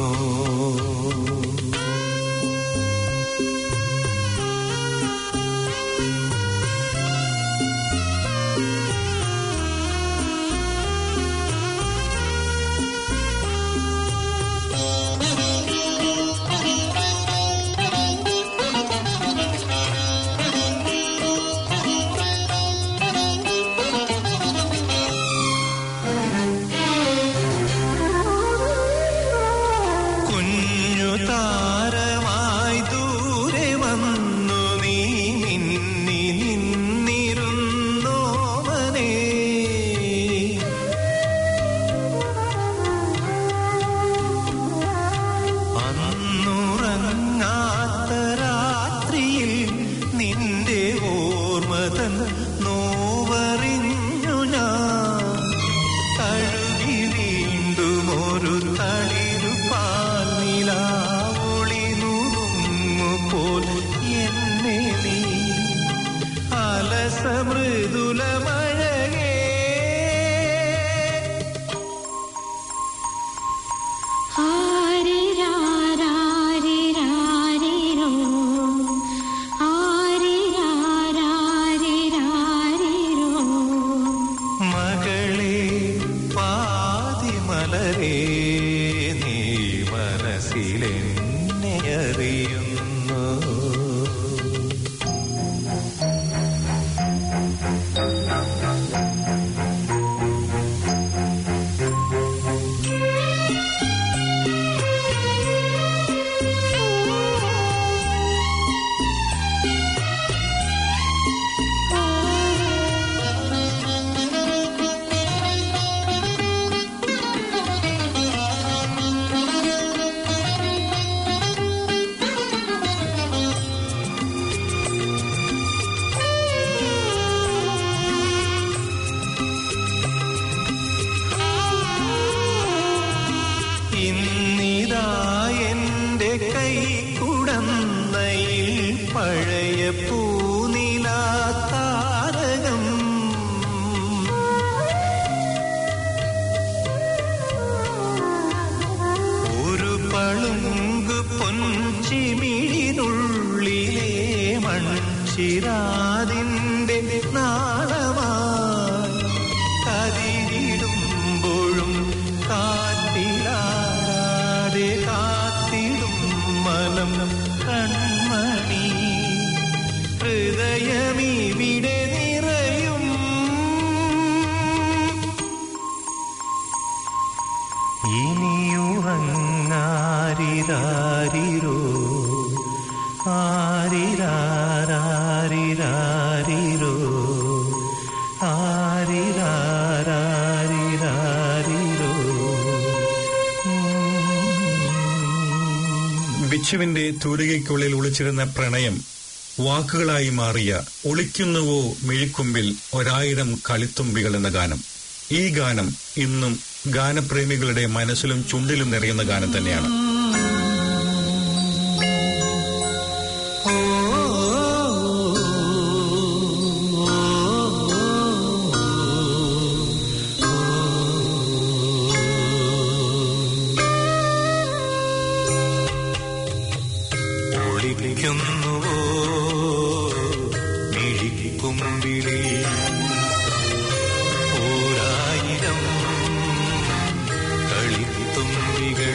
കുഞ്ഞു താരമായി ദൂരെ വന്നു നീ മിന്നി നിന്നിരുന്നോമനെ അന്നുറങ്ങാത്ത രാത്രിയിൽ നിന്റെ ഓർമ്മതൻ നോവറിഞ്ഞു ഞാൻ തഴുകി വീണ്ടും ഒരു തളിരു പാലിലാവൊളി നുറുങ്ങുപോൽ എന്നെ നീ അലസ മൃദുല മഴകേ ആരിരാരാരിരാരിരോ ആരിരാരാരിരാരിരോ മകളെ പാതിമലരെ നീ മനസ്സിലെന്നെ അറിയുന്നു ഇന്നിതാ എന്റെ കൈ കുടന്നയിൽ പഴയ പൂനിലാ താരകം ഒരു പളുങ്ക് പൊൻചിമിഴിനുള്ളിലെ മൺചിരാതിന്റെ നാളമായി കതിരിടുമ്പോഴും കാറ്റിലാടാതെ കാത്തിടും മനം കൺമണി ഹൃദയമിവിടെ നിറയും ഇനിയുറങ്ങാരിരാരിരോ ആരിരാരാരിരാരിരോ ആരിരാരാരിരാരിരോ ബിച്ചുവിന്റെ തൂലികയ്ക്കുള്ളിൽ ഒളിച്ചിരുന്ന പ്രണയം വാക്കുകളായി മാറിയ ഒളിക്കുന്നുവോ മിഴിക്കുമ്പിൽ ഒരായിരം കളിത്തുമ്പികൾ എന്ന ഗാനം ഈ ഗാനം ഇന്നും ഗാനപ്രേമികളുടെ മനസ്സിലും ചുണ്ടിലും നിറയുന്ന ഗാനം തന്നെയാണ് ഒളിക്കുന്നുവോ മിഴിക്കുമ്പിളി ഓരായിരം കളിത്തുമ്പികൾ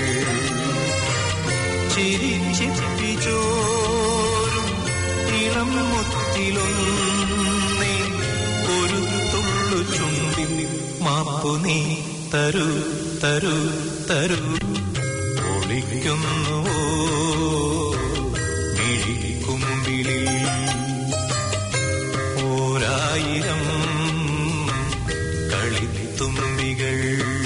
ചിരിച്ചിപ്പി ചോരും ഇളം മുത്തിലൊന്നേ ഒരു തുള്ളു ചുണ്ടിൽ മാപ്പു നീ തരൂ തരൂ തരൂ ഒളിക്കുന്നുവോ മിഴിക്കുമ്പിളിൽ ഓരായിരം കളിത്തുമ്പികൾ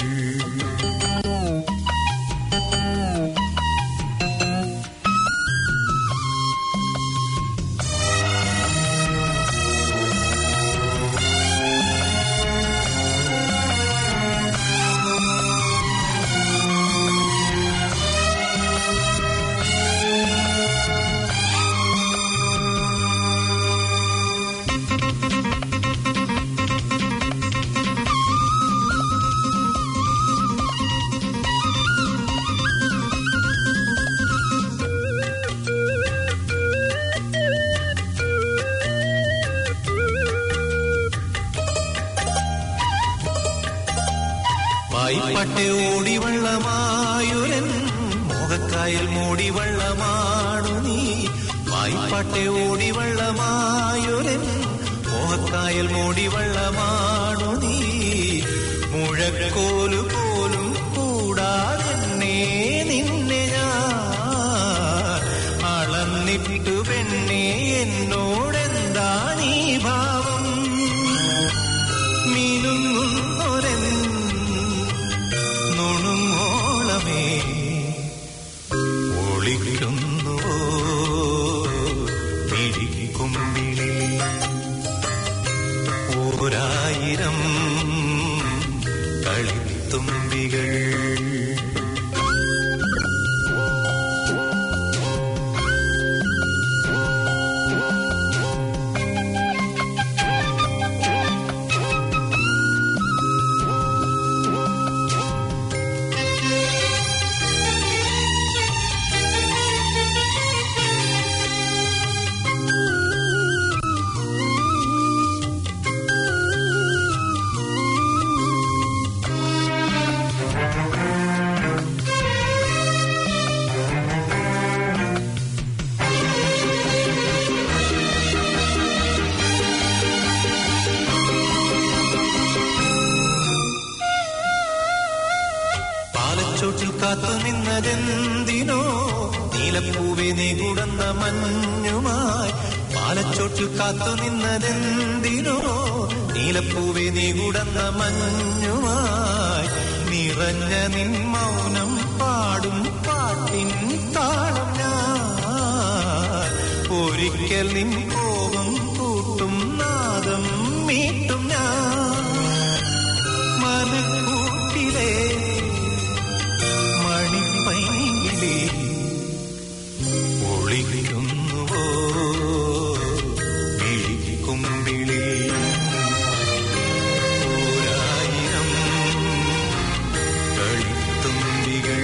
വായ്പട്ടെ ഓടിവള്ളമായുരൻ മോഹക്കായൽ മൂടിവള്ളമാണു നീ വായ്പട്ടെ ഓടിവള്ളമായുരൻ മോഹക്കായൽ മൂടിവള്ളമാണു നീ മുഴക്കോലു പോലും കൂടാതെ നിന്നെ ഞാൻ അളന്നിട്ടു പെണ്ണേ എന്നോടെന്താണീ ഭാവം മിനുങ്ങുന്നൊരൻ നുണുങ്ങോളമേ ഒളിക്കുന്നുവോ മിഴിക്കുമ്പിളി ഓരായിരം കളിത്തുമ്പികൾ പാലച്ചോട്ടിൽ കാത്തു നിന്നതെന്തിനോ നീലപ്പൂവെ നീകുടന്ന മഞ്ഞുമായി പാലച്ചോട്ടിൽ കാത്തു നിന്നതെന്തിനോ നീലപ്പൂവെ നീകുടന്ന മഞ്ഞുമായി നിറഞ്ഞ നിൻ മൗനം പാടും പാട്ടിൻ താളം ഞാൻ ഒരിക്കൽ നിൻ കോപം കൂട്ടും നാദം മീട്ടും ഞാൻ മനക്കൂട്ടിലെ മണിപ്പൈങ്കിളി ഒളിക്കുന്നുവോ മിഴിക്കുമ്പിളി ഓരായിരം കളിത്തുമ്പികൾ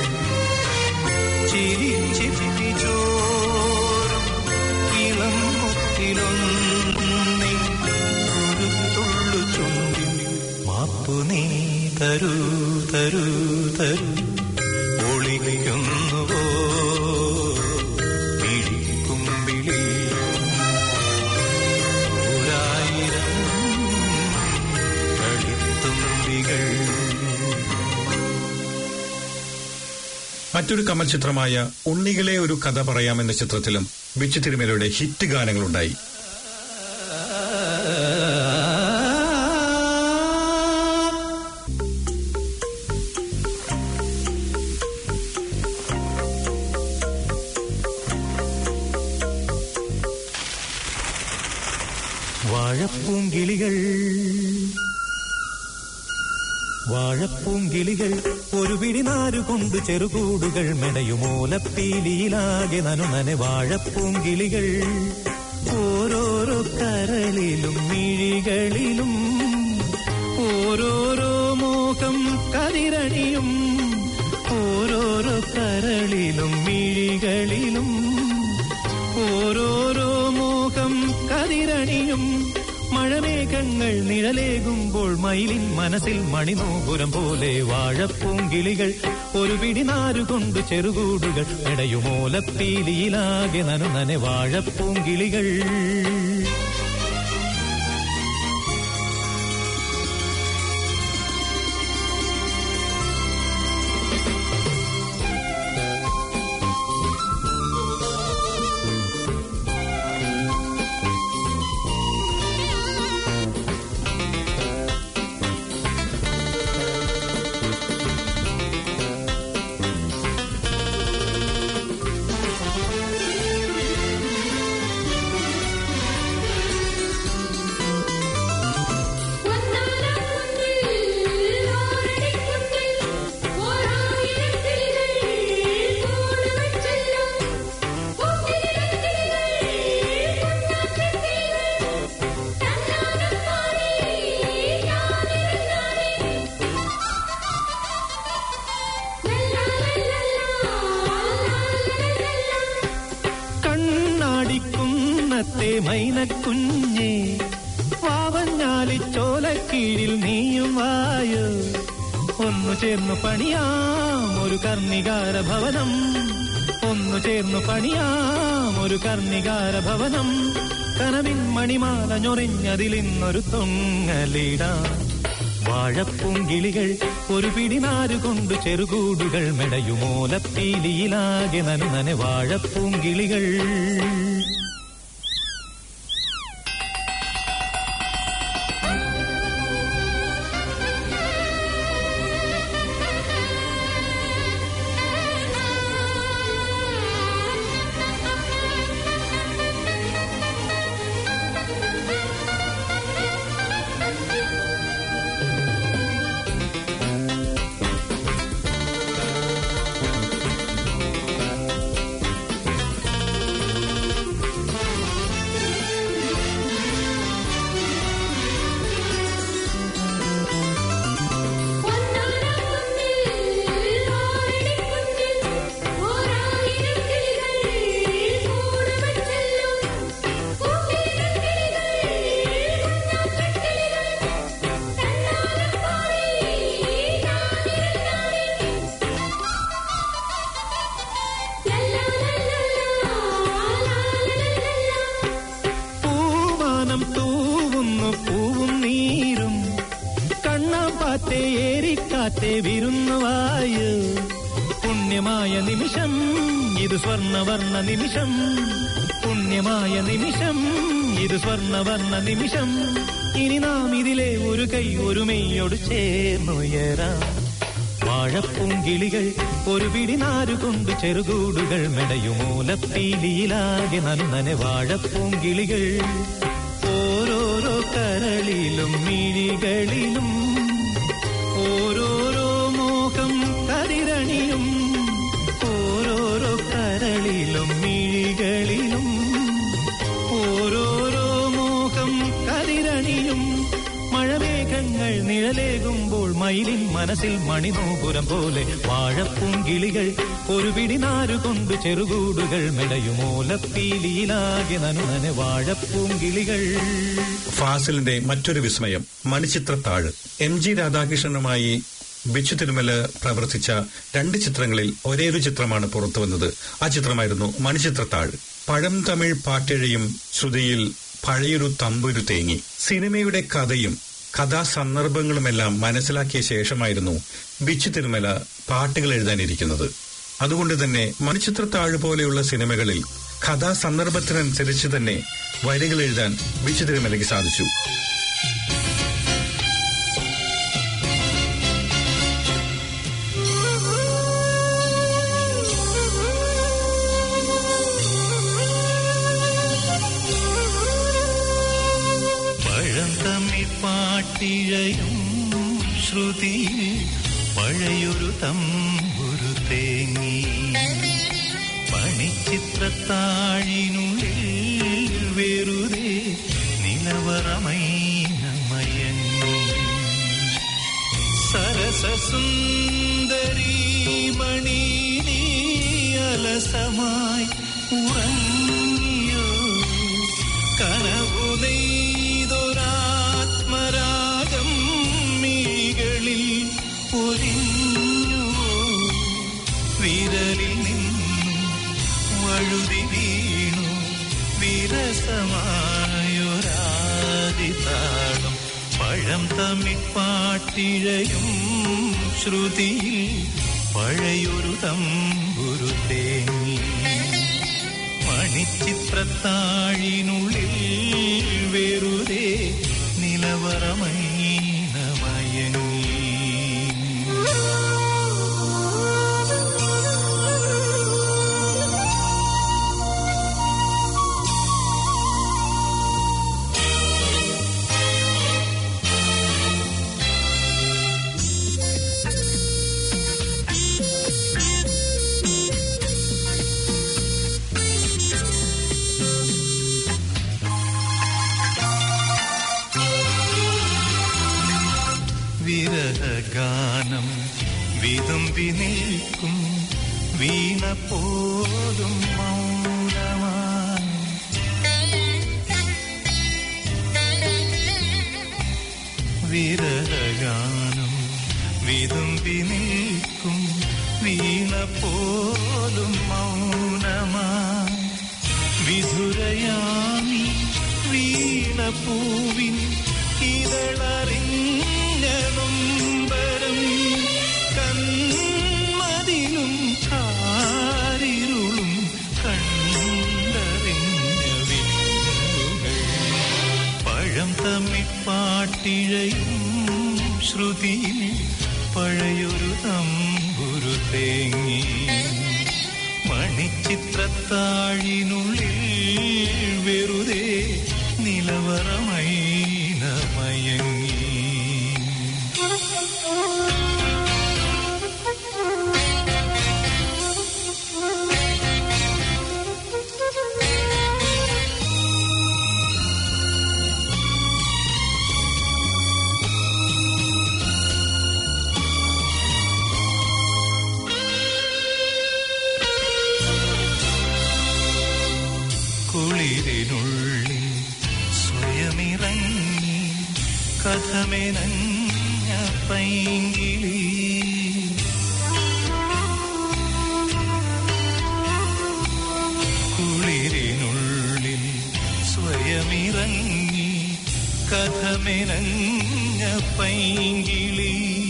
ചിരിച്ചിരി ചോറും ഇളം മുത്തിലൊന്നേ ഒരു തുള്ളു ചുണ്ടിൽ മാപ്പു നീ തരൂ തരൂ തരൂ ഒളിക്കുന്നുവോ മിഴിക്കുമ്പിളി ഒരായിരം കളിത്തുമ്പികൾ മറ്റൊരു കമൽ ചിത്രമായ ഉണ്ണികളെ ഒരു കഥ പറയാമെന്ന ചിത്രത്തിലും ബിച്ചു തിരുമലയുടെ ഹിറ്റ് ഗാനങ്ങളുണ്ടായി വാഴപ്പൂങ്കിളികൾ വാഴപ്പൂങ്കിളികൾ ഒരു പിടിനാരു കൊണ്ട് ചെറുകൂടുകൾ മെടയുമോലപ്പീലിയിലാകെ നനുനനെ വാഴപ്പൂങ്കിളികൾ ഓരോരോ കരളിലും മിഴികളിലും ഓരോരോ മോഹം കതിരണിയും ഓരോരോ കരളിലും മിഴികളിലും ഓരോരോ മോഹം കതിരണിയും മഴമേഘങ്ങൾ നിഴലേകുമ്പോൾ മയിലിൻ മനസ്സിൽ മണിനോപുരം പോലെ വാഴപ്പൂങ്കിളികൾ ഒരു പിടി നാരുകൊണ്ട് ചെറുകൂടുകൾ എടയുമോലപ്പീലിയിലാകെ നനുനനെ വാഴപ്പൂങ്കിളികൾ കണ്ണാടിക്കുന്നത്തെ മൈനക്കുഞ്ഞേ പാവഞ്ഞാലി ചോലക്കീഴിൽ നീയും വായോ ഒന്നു ചേർന്നു പണിയാം ഒരു കർണികാര ഭവനം ഒന്നു ചേർന്നു പണിയാം ഒരു കർണികാര ഭവനം കനവിൻ മണിമാല ഞൊറിഞ്ഞതിലിന്നൊരു തൊങ്ങലിടാം വാഴപ്പൂങ്കിളികൾ ഒരു പിടിനാരു കൊണ്ട് ചെറുകൂടുകൾ മെടയുമോലപ്പീലിയിലാകെ നനുനനെ വാഴപ്പൂങ്കിളികൾ പൂവാനം തൂവുന്നു പൂവും നീരും കണ്ണാമ്പാത്തെ ഏരിക്കാത്തെ വിരുന്നുവായു പുണ്യമായ നിമിഷം ഇത് സ്വർണവർണ്ണ നിമിഷം പുണ്യമായ നിമിഷം ഇത് സ്വർണവർണ്ണ നിമിഷം ഇനി നാം ഇതിലെ ഒരു കൈ ഒരു മെയ്യോട് ചേർന്നുയരാം വാഴപ്പൂങ്കിളികൾ ഒരു പിടി നാരുകൊണ്ട് ചെറുകൂടുകൾ മെടയുമൂലപ്പീലിയിലാകെ നന്നനെ വാഴപ്പൂങ്കിളികൾ ഓരോരോ കരളിലും മിഴികളിലും ഓരോരോ മോഹം കതിരണിയും ഓരോരോ കരളിലും മിഴികളിലും ഓരോരോ മോഹം കതിരണിയും മഴമേഘങ്ങൾ നിഴലേകുമ്പോൾ മയിലിൻ മനസ്സിൽ മണിനോപുരം പോലെ വാഴപ്പൂങ്കിളികൾ ഒരു പിടി നാരുകൊണ്ട് ചെറുകൂടുകൾ മെടയുമോലപ്പീലിയിലാകെ നനുനനെ വാഴപ്പൂങ്കിളികൾ ഫാസിലിന്റെ മറ്റൊരു വിസ്മയം മണിച്ചിത്രത്താഴ് എം ജി രാധാകൃഷ്ണനുമായി ബിച്ചു തിരുമല പ്രവർത്തിച്ച രണ്ട് ചിത്രങ്ങളിൽ ഒരേ ഒരു ചിത്രമാണ് പുറത്തു വന്നത് ആ ചിത്രമായിരുന്നു മണിച്ചിത്രത്താഴ് പഴം തമിഴ് പാട്ടിഴയും ശ്രുതിയിൽ പഴയൊരു തമ്പൊരു തേങ്ങി സിനിമയുടെ കഥയും കഥാസന്ദർഭങ്ങളുമെല്ലാം മനസ്സിലാക്കിയ ശേഷമായിരുന്നു ബിച്ചു തിരുമല പാട്ടുകൾ എഴുതാനിരിക്കുന്നത് അതുകൊണ്ട് തന്നെ മണിച്ചിത്രത്താഴ് പോലെയുള്ള സിനിമകളിൽ കഥാസന്ദർഭത്തിനനുസരിച്ച് തന്നെ വരികൾ എഴുതാൻ ബിച്ചു തിരുമലയ്ക്ക് സാധിച്ചു പഴന്തമിഴ് പാട്ടിഴയും ശ്രുതി പഴയൊരു തമ്പുരു തേങ്ങി പണിച്ചിത്രത്താഴിനുള്ളിൽ വെറുതെ നിലവറമൈനമയങ്ങി സരസസുന്ദരി മണി നീ അലസമായി ഉറങ്ങിയോ കനവു നെയ്തൊരാത്മരാഗം മിഴികളിൽ പൊരിഞ്ഞുവോ വിരസമായൊരാദിതാളം പഴം തമ്മിപ്പാട്ടിഴയും ശ്രുതിയിൽ പഴയൊരു തമ്പുരു തേങ്ങി മണിച്ചിത്രത്താഴിനുള്ളിൽ വെറുതെ നിലവറമൈനമയങ്ങി വിരഹഗാനം വിതുമ്പി നിൽക്കും വീണ പോലും മൗനമായി വിരഹഗാനം വിതുമ്പി നിൽക്കും വീണ പോലും മൗനമായി വിധുരയാമി വീണ പൂവിൻ ഇതളറിഞ്ഞുംബരം കന്മതിലും കാരിരുളും കണ്ടറിഞ്ഞ വിങ്ങലുകൾ പഴം തമ്മിപ്പാട്ടിഴയും ശ്രുതിയിൽ പഴയൊരു തമ്പുരു തേങ്ങി മണിച്ചിത്രത്താഴിനുള്ളിൽ വെറുതെ നിലവറമൈനമയങ്ങി കുളിരിനുള്ളിൽ സ്വയമിറങ്ങി കഥമെനഞ്ഞ പൈങ്കിളി കുളിരിനുള്ളിൽ സ്വയമിറങ്ങി കഥമെനഞ്ഞ പൈങ്കിളി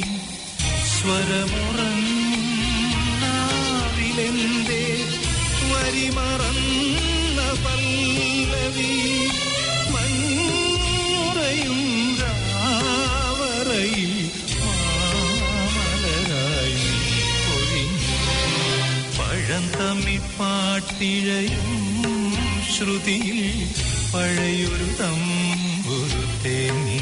സ്വരമുറന്നാവിലെന്തേ വരിമറന്ന പല്ലവി മഞ്ഞുറയും രാവറയിൽ മാമലരായി നീ പൊഴിഞ്ഞു പഴം തമ്മിപ്പാട്ടിഴയും ശ്രുതിയിൽ പഴയൊരു തമ്പുരു തേങ്ങി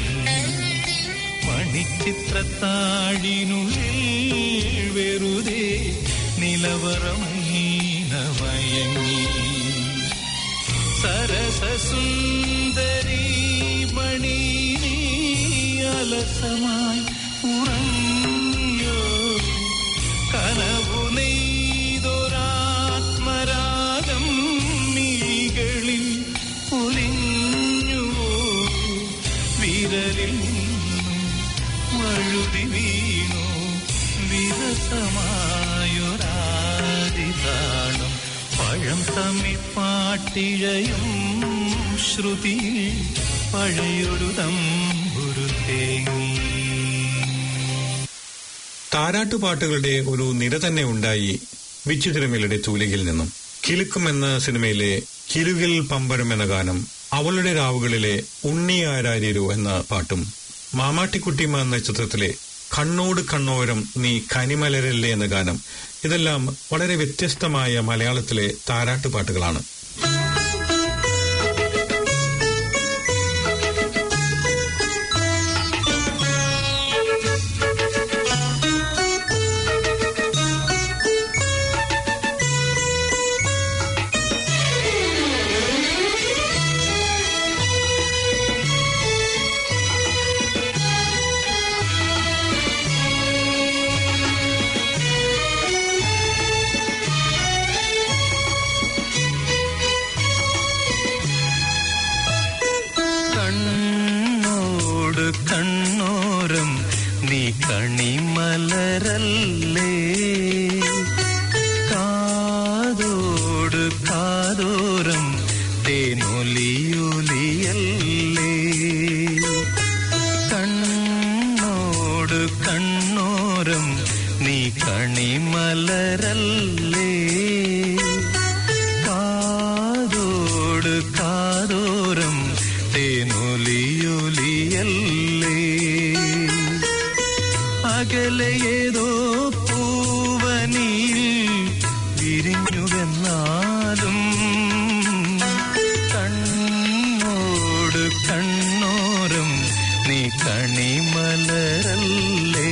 മണിച്ചിത്രത്താഴിനുള്ളിൽ വെറുതെ നിലവറമൈനമയങ്ങി സരസസുന്ദരി മണി നീ അലസമായി ഉറങ്ങിയോ കനവു നെയ്തൊരാത്മരാഗം മിഴികളിൽ പൊലിഞ്ഞുവോ വിരലിൽ നിന്നും വഴുതി വീണു വിരസമായൊരാദിതാളം പഴം തമ്മിപ്പാട്ടിഴയും ശ്രുതിയിൽ പഴയൊരു തമ്പുരു തേങ്ങി താരാട്ടുപാട്ടുകളുടെ ഒരു നിര തന്നെ ഉണ്ടായി വിച്ചുതിരമേലയുടെ തൂലികയിൽ നിന്നും കിലുക്കും എന്ന സിനിമയിലെ കിലുകിൽ പമ്പരം എന്ന ഗാനം അവളുടെ രാവുകളിലെ ഉണ്ണി ആരാര്യരു എന്ന പാട്ടും മാമാട്ടിക്കുട്ടിമ എന്ന ചിത്രത്തിലെ കണ്ണോട് കണ്ണോരം നീ കനിമലരല്ലേ എന്ന ഗാനം ഇതെല്ലാം വളരെ വ്യത്യസ്തമായ മലയാളത്തിലെ താരാട്ടുപാട്ടുകളാണ് ും കാതോരം തേനൊലിയൊലിയല്ലേ അകലെ ഏതോ പൂവനിൽ വിരിഞ്ഞുവെന്നാലും കണ്ണോട് കണ്ണോരം നീ കണിമലരല്ലേ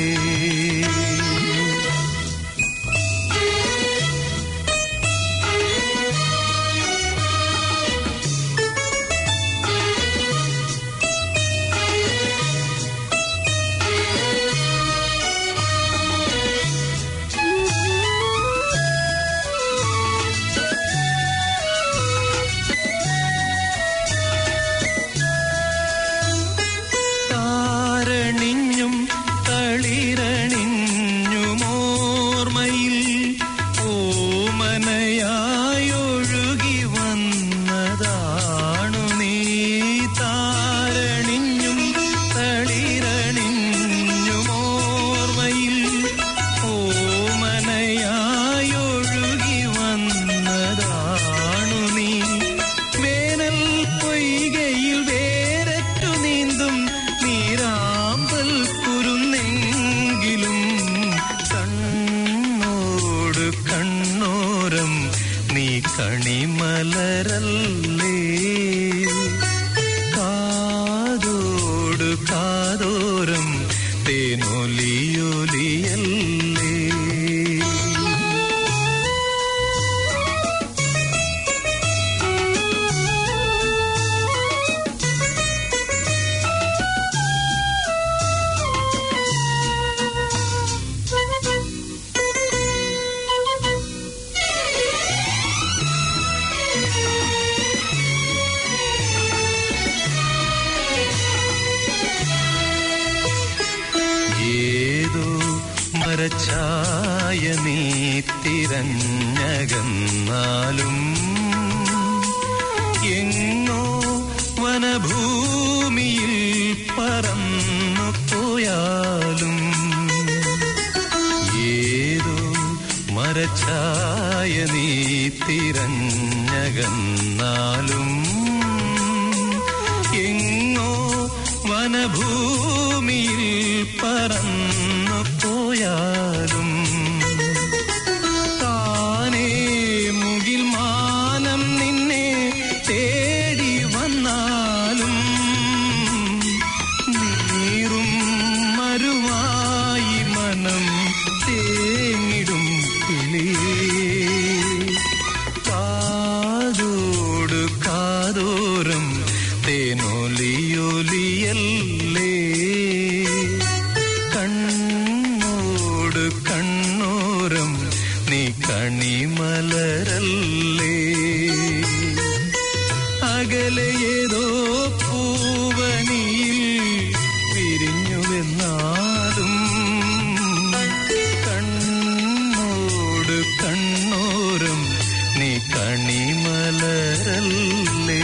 താരണിഞ്ഞും തളിരണിഞ്ഞുമോർമയിൽ ഓമനയായൊഴുകി വന്നതാണു നീ താരണിഞ്ഞും തളിരണിഞ്ഞുമോർമയിൽ ഓമനയായൊഴുകി വന്നതാണു നീ വേനൽ പൊയ്കയിൽ വേരറ്റു നീന്തും നീരാമ്പൽ കുരുന്നെങ്കിലും കണ്ണോട് കണ്ണോരം നീ കണിമലരല്ലേ കാതോട് കാതോരം തേനൊലിയൊലിയല്ലേ ഏതോ മരച്ചായ നീ തിരഞ്ഞകന്നാലും എങ്ങോ വനഭൂമിയിൽ പറന്നു പോയാലും ഏതോ മരച്ചായ നീ തിരഞ്ഞകന്നാലും എങ്ങോ വനഭൂമിയിൽ പറന്നു പോയാലും താനേ മുകിൽ മാനം നിന്നെ തേടി വന്നാലും നീറും മരുമായി മനം തേങ്ങിടും കിളിയേ കാതോട് കാതോരം തേനൊലിയൊലിയല്ലേ കണ്ണോട് കണ്ണോരം നീ കണിമലരല്ലേ അകലെ ഏതോ പൂവനിയിൽ വിരിഞ്ഞുവെന്നാലും കണ്ണോട് കണ്ണോരം നീ കണിമലരല്ലേ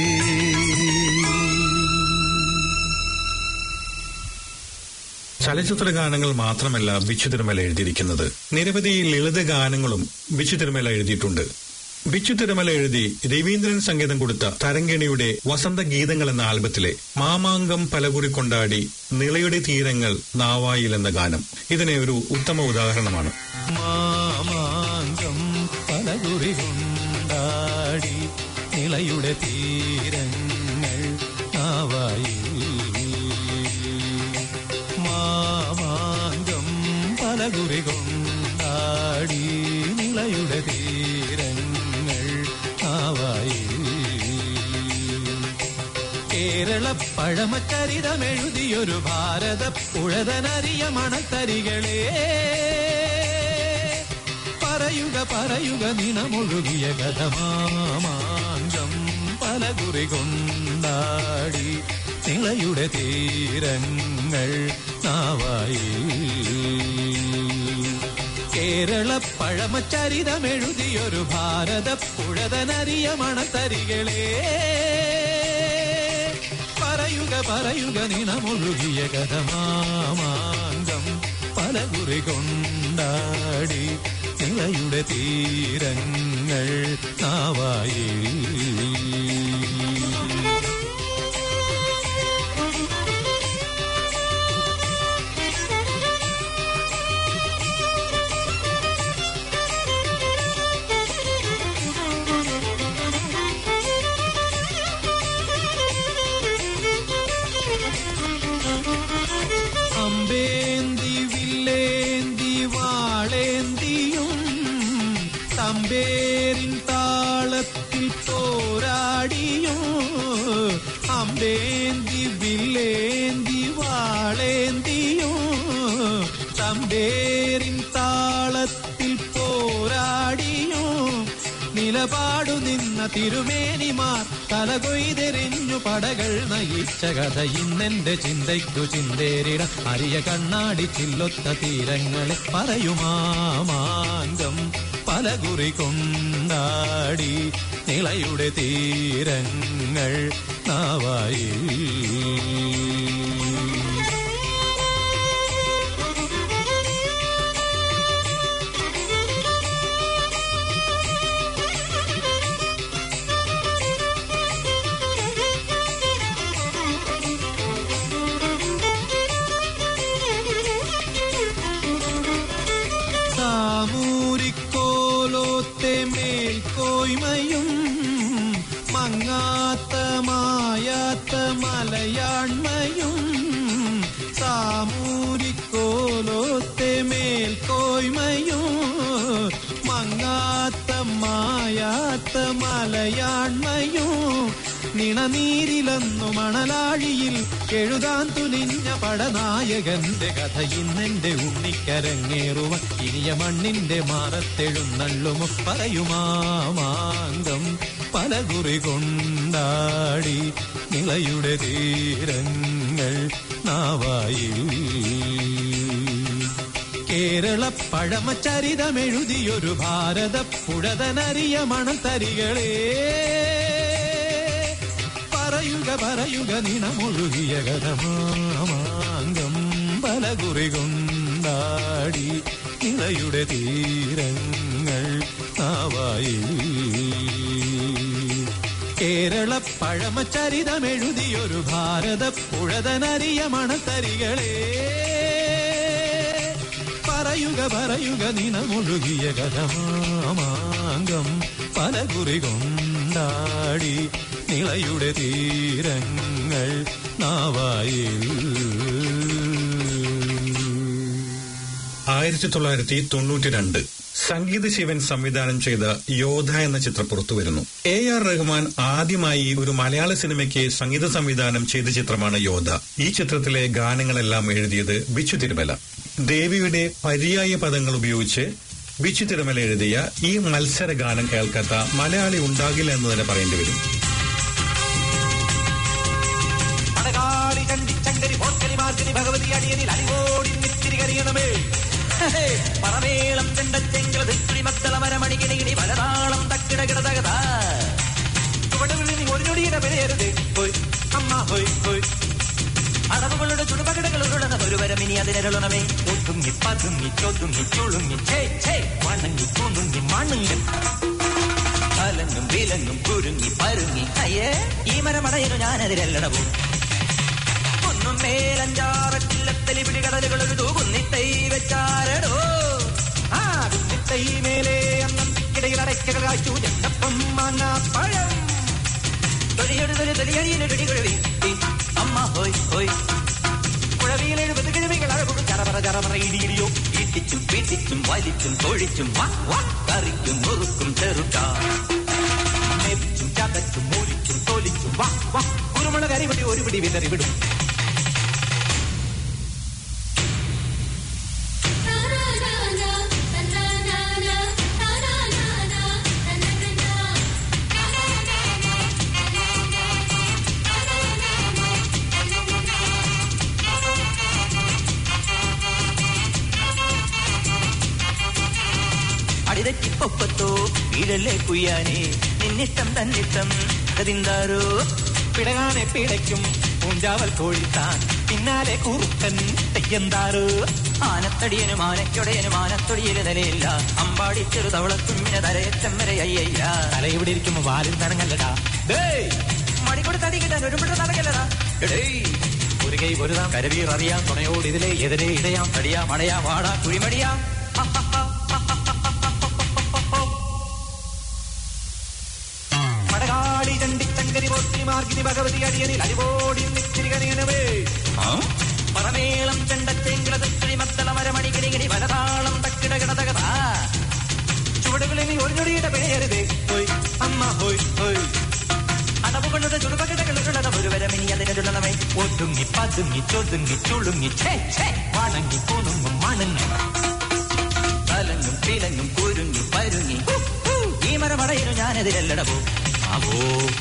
ചലച്ചിത്ര ഗാനങ്ങൾ മാത്രമല്ല ബിച്ചു തിരുമല എഴുതിയിരിക്കുന്നത് നിരവധി ലളിത ഗാനങ്ങളും ബിച്ചു തിരുമല എഴുതിയിട്ടുണ്ട് ബിച്ചു തിരുമല എഴുതി രവീന്ദ്രൻ സംഗീതം കൊടുത്ത തരങ്കിണിയുടെ വസന്ത ഗീതങ്ങൾ എന്ന ആൽബത്തിലെ മാമാങ്കം പലകുറി കൊണ്ടാടി നിളയുടെ തീരങ്ങൾ നാവായിൽ എന്ന ഗാനം ഇതിനെ ഒരു ഉത്തമ ഉദാഹരണമാണ് മാമാങ്കം പലകുറി കൊണ്ടാടി നിളയുടെ തീരങ്ങൾ നാവായി മാമാങ്കം പലകുറി കൊണ്ടാടി നിളയുടെ തീരങ്ങൾ നാവായി കേരള പഴമച്ചരിതമെഴുതിയൊരു ഭാരത പുഴതനറിയ മണത്തരികളെ പറയുക പറയുക നിണമൊഴുകിയ കഥമാമാങ്കം പലകുറി കൊണ്ടാടി നിളയുടെ തീരങ്ങൾ നാവായി കേരള പഴമച്ചരിതമെഴുതിയൊരു ഭാരത പുഴതനറിയ മണത്തരികളെ പറയുക പറയുക നിണമൊഴുകിയ കഥമാമാങ്കം പലകുറി കൊണ്ടാടി നിളയുടെ തീരങ്ങൾ നാവായി അമ്പേന്തി വില്ലേന്തി വാളേന്തിയോ തമ്പേരിൻ താളത്തിൽ പോരാടിയോ നിലപാടു നിന്ന തിരുമേനിമാർ തലകൊയ്തെറിഞ്ഞു പടകൾ നയിച്ച കഥ ഇന്നെന്റെ ചിന്തയ്ക്കു ചിന്തേരിട അരിയ കണ്ണാടി ചില്ലൊത്ത തീരങ്ങളെ പറയുമാമാങ്കം പലകുറി കൊണ്ടാടി നിളയുടെ തീരങ്ങൾ നാവായി സാമൂരിക്കോലോത്തെ മേൽക്കോയ്മയും മങ്ങാത്ത മായാത്ത മലയാണ്മയും സാമൂരിക്കോലോത്തെ മേൽക്കോയ്മയും മങ്ങാത്ത മായാത്ത മലയാണ്മയും നിണനീരിലെന്നു മണലാഴിയിൽ എഴുതാൻ തുനിഞ്ഞ പടനായകന്റെ കഥ ഇന്നെന്റെ ഉണ്ണിക്കരങ്ങേറുവ ഇനിയ മണ്ണിന്റെ മാറത്തെഴുന്നള്ളുമോ പറയുമാമാങ്കം പലകുറി കൊണ്ടാടി നിളയുടെ തീരങ്ങൾ നാവായിൽ കേരള പഴമചരിതമെഴുതിയൊരു ഭാരത പുഴതനറിയ മണത്തരികളെ പറയുക പറയുക നിണമൊഴുകിയ കഥമാമാങ്കം പലകുറി കൊണ്ടാടി നിളയുടെ തീരങ്ങൾ നാവായിൽ കേരള പഴമചരിതമെഴുതിയൊരു ഭാരത പുഴതനറിയ മണത്തരികളെ പറയുക പറയുക നിണമൊഴുകിയ കഥമാമാങ്കം പലകുറി കൊണ്ടാടി നിളയുടെ തീരങ്ങൾ നാവായിൽ ആയിരത്തി തൊള്ളായിരത്തി തൊണ്ണൂറ്റി രണ്ട് സംഗീത ശിവൻ സംവിധാനം ചെയ്ത യോധ എന്ന ചിത്രം പുറത്തു വരുന്നു എ ആർ റഹ്മാൻ ആദ്യമായി ഒരു മലയാള സിനിമയ്ക്ക് സംഗീത സംവിധാനം ചെയ്ത ചിത്രമാണ് യോധ ഈ ചിത്രത്തിലെ ഗാനങ്ങളെല്ലാം എഴുതിയത് ബിച്ചു തിരുമല ദേവിയുടെ പര്യായ പദങ്ങൾ ഉപയോഗിച്ച് ബിച്ചു തിരുമല എഴുതിയ ഈ മത്സര ഗാനം കേൾക്കാത്ത മലയാളി ഉണ്ടാകില്ല എന്ന് തന്നെ പറയേണ്ടി വരും പടകാളി ചണ്ടി ചങ്കരി പോർക്കലി മാർക്കലി ഭഗവതി അടിയനിൽ അടികോടി നിത്തിരി കരിയണമേ പറമേളം ചെണ്ടച്ചെങ്കൽ ധിക്കുടി മത്തള മരമണികിണികിണി പലതാളം തക്കിട കിടതകത ചുവടുകളിൽ ഒരു ഞൊടിയുടെ പെരയരുത് ഹോയ് അമ്മ ഹോയ് ഹോയ് അടവുകളുടെ ചുടുപകടകൾ ഉരുളണ ഒരു വരമിനി അതിനരുളണമേ ഒതുങ്ങി പതുങ്ങി ചൊതുങ്ങി ചുളുങ്ങി ചേ ചേ വണങ്ങി കൂന്നുങ്ങി മണുങ്ങി കലങ്ങും വിലങ്ങും കുരുങ്ങി പരുങ്ങി അയ്യേ ഈ മരമടയനു ഞാനതിരല്ലടവും ഒന്നും മേലഞ്ചാറട്ടില്ലത്തലി പിടികടലുകൾ ഒരു തൂകുന്നിത്തൈ വെച്ചാരടോ ആ കുന്നിത്തൈ മേലെ അന്നം തിക്കിടയിൽ അടയ്ക്കകൾ കാച്ചു ചെണ്ടപ്പം മാങ്ങാ പഴം തൊലിയൊരു തൊലി തൊലിയടിയിലൊരു കുഴവി അമ്മ ഹോയ് ഹോയ് കുഴവിയിൽ എഴുപത് കിഴവികൾ അഴകും ചറപറ ചറപറ ഇടിയിടിയോ ഇടിച്ചും പിടിച്ചും വലിച്ചും തൊഴിച്ചും വാ വാ കറിക്കും മുറുക്കും ചെറുക്കാ മെതിച്ചും ചതച്ചും മൂലിച്ചും തോലിച്ചും വാ വാ കുരുമുള കരിപിടി ഒരു പിടി വിതറി വിടും അടിതെറ്റിപ്പൊപ്പത്തോ വീഴല്ലേ കുയ്യാനെ നിന്നിഷ്ടം തന്നിഷ്ടം കതിന്താരോ പിടകാനെ പിടയ്ക്കും പൂഞ്ചാവൽ കോഴിത്താൻ പിന്നാലെ കൂറുക്കൻ തെയ്യന്താരോ ആനത്തടിയനും ആനയ്ക്കൊടയനും ആനത്തൊടിയന് നിലയില്ല അമ്പാടി ചെറു തവളത്തുമ്പിന് തലയറ്റം വരെ അയ്യയ്യ തല ഇവിടെ ഇരിക്കുമ്പോ വാലിൽ നനങ്ങല്ലടാ മടികൊടി തടി കിട്ടാൻ ഒരു മിട നടക്കല്ലടാ എടേയ് ഒരു കൈ പൊരുതാം കരവീർ അറിയാം തുണയോട് ഇതിലെ എതിരെ ഇടയാം തടിയാ മടയാ വാടാ കുഴിമടിയാം മടകാളി ചണ്ടി ചങ്കരി പോറ്റി മാർഗിനി ഭഗവതി അടിയനിൽ അടിപോടി നിത്തിരി കനിയണമേ പറമേളം ചെണ്ടച്ചെങ്കിളി മത്തള മരമണികിണികിണി വലതാളം തക്കിട കിടതകത ചുവടുകളിൽ നീ ഒരു ഞൊടിയുടെ പേരുതേ ഹോയ് അമ്മ ഹോയ് ഹോയ് അടവുകളുടെ ചുടുപകിടകളുടെ ഒരു വരമിനി അതിനൊരുള്ളവേ ഒതുങ്ങി പതുങ്ങി ചൊതുങ്ങി ചുളുങ്ങി ഛേ ഛേ വണങ്ങി കുണുങ്ങും മണങ്ങി തലങ്ങും പിലങ്ങും കുരുങ്ങി പരുങ്ങി ഹു, ഹു. ഈ മരമടയിലും ഞാനെതിരല്ലട പോ ആവോ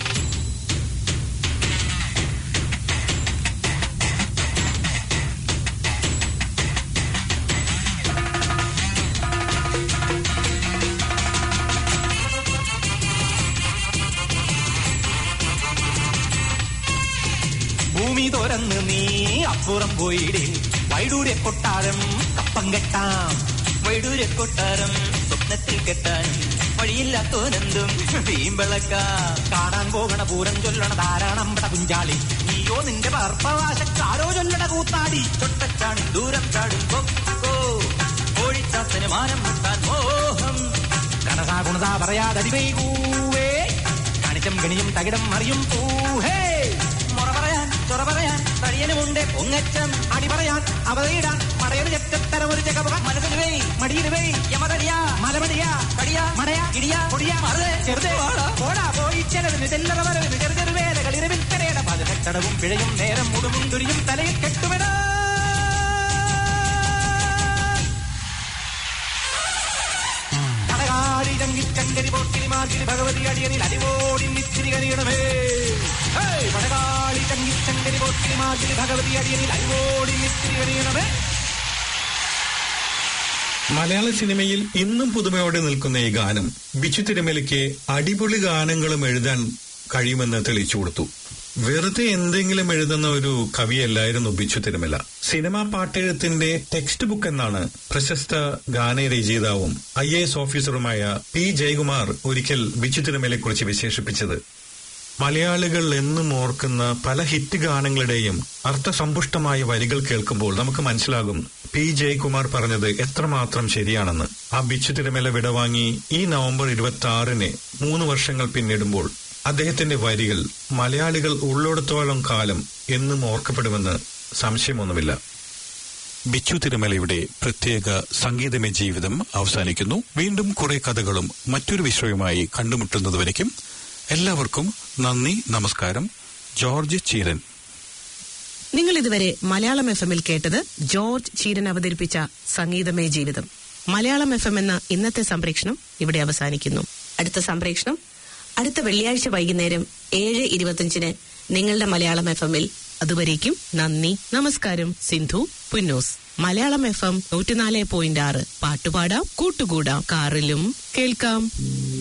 ഭൂമി തുറന്ന് നീ അപ്പുറം പോയിടേ വൈഡൂര്യ കൊട്ടാരം കപ്പം കെട്ടാം വൈഡൂര്യ കൊട്ടാരം സ്വപ്നത്തിൽ കെട്ടാനും വഴിയില്ലാത്തോനെന്തും വീമ്പളക്ക കാണാൻ പോകണ പൂരം ചൊല്ലണ ധാരാളമ്പട കുഞ്ചാളി നീയോ നിന്റെ പർപ്പവാശക്കാരോ ചൊല്ലണ കൂത്താടി ചൊട്ടച്ചാടും ദൂരം ചാടും കൊക്കോ കോഴിച്ചാത്തന് മാനം മുട്ടാൻ മോഹം കണസാ ഗുണതാ പറയാതടി വൈകൂവേ കണിച്ചം ഗണിയും തകിടം മറിയും പൂഹേ മുറ പറയാൻ ചൊറ പറയാൻ തടിയനുമുണ്ട് പൊങ്ങച്ചം അടി പറയാൻ അവതയിടാൻ മടയൊരു ചെക്കത്തരം ഒരു ചെക്കപ്പ മനസ്സിൽ വേ മടിയിൽ വേ യമതടിയാ മലമടിയാ കടിയാ മടയാ ഇടിയാ പൊടിയാ മറുതെ ചെറുതേ പോടാ പോയി ചെലവിന് ചെല്ലറ വരവിന് ചെറു ചെറു വേലകൾ ഇരവിൽ കരയുടെ പതിനെട്ടടവും പിഴയും നേരം മുടുമും തുരിയും തലയിൽ കെട്ടുവിടാ അടകാടി ചങ്കിച്ചങ്കരി പോക്കിരി മാതിരി ഭഗവതി അടിയനിൽ അടിവോടി നിത്തിരി കനിയണമേ ഹേയ്! പടകാളി ചങ്കിച്ചങ്കരി പോക്കിരി മാതിരി ഭഗവതി അടിയനിൽ അടിവോടി നിത്തിരി കനിയണമേ മലയാള സിനിമയിൽ ഇന്നും പുതുമയോടെ നിൽക്കുന്ന ഈ ഗാനം ബിച്ചു തിരുമലയ്ക്ക് അടിപൊളി ഗാനങ്ങളും എഴുതാൻ കഴിയുമെന്ന് തെളിയിച്ചു കൊടുത്തു വെറുതെ എന്തെങ്കിലും എഴുതുന്ന ഒരു കവിയല്ലായിരുന്നു ബിച്ചു തിരുമല സിനിമാ പാട്ടെഴുത്തിന്റെ ടെക്സ്റ്റ് ബുക്ക് എന്നാണ് പ്രശസ്ത ഗാനരചയിതാവും ഐ എ എസ് ഓഫീസറുമായ പി ജയകുമാർ ഒരിക്കൽ ബിച്ചു തിരുമലയെക്കുറിച്ച് വിശേഷിപ്പിച്ചത് മലയാളികൾ എന്നും ഓർക്കുന്ന പല ഹിറ്റ് ഗാനങ്ങളുടെയും അർത്ഥസമ്പുഷ്ടമായ വരികൾ കേൾക്കുമ്പോൾ നമുക്ക് മനസ്സിലാകും പി ജയകുമാർ പറഞ്ഞത് എത്രമാത്രം ശരിയാണെന്ന് ആ ബിച്ചു തിരുമല വിടവാങ്ങി ഈ നവംബർ ഇരുപത്തി ആറിന് മൂന്ന് വർഷങ്ങൾ പിന്നിടുമ്പോൾ അദ്ദേഹത്തിന്റെ വരികൾ മലയാളികൾ ഉള്ളിടത്തോളം കാലം എന്നും ഓർക്കപ്പെടുമെന്ന് സംശയമൊന്നുമില്ല ബിച്ചു തിരുമലയുടെ പ്രത്യേക സംഗീതമയ ജീവിതം അവസാനിക്കുന്നു വീണ്ടും കുറെ കഥകളും മറ്റൊരു വിഷയവുമായി കണ്ടുമുട്ടുന്നതുവരയ്ക്കും എല്ലാവർക്കും നന്ദി നമസ്കാരം ജോർജ് ചീരൻ നിങ്ങൾ ഇതുവരെ മലയാളം എഫ് എമ്മിൽ കേട്ടത് ജോർജ് ചീരൻ അവതരിപ്പിച്ച സംഗീതമേ ജീവിതം മലയാളം എഫ് എം എന്ന ഇന്നത്തെ സംപ്രേഷണം ഇവിടെ അവസാനിക്കുന്നു അടുത്ത സംപ്രേഷണം അടുത്ത വെള്ളിയാഴ്ച വൈകുന്നേരം ഏഴ് ഇരുപത്തിയഞ്ചിന് നിങ്ങളുടെ മലയാളം എഫ് എമ്മിൽ അതുവരേക്കും നന്ദി നമസ്കാരം സിന്ധു പുന്നൂസ് മലയാളം എഫ് എം നൂറ്റിനാല് പോയിന്റ് ആറ് പാട്ടുപാടാം കൂട്ടുകൂടാം കാറിലും കേൾക്കാം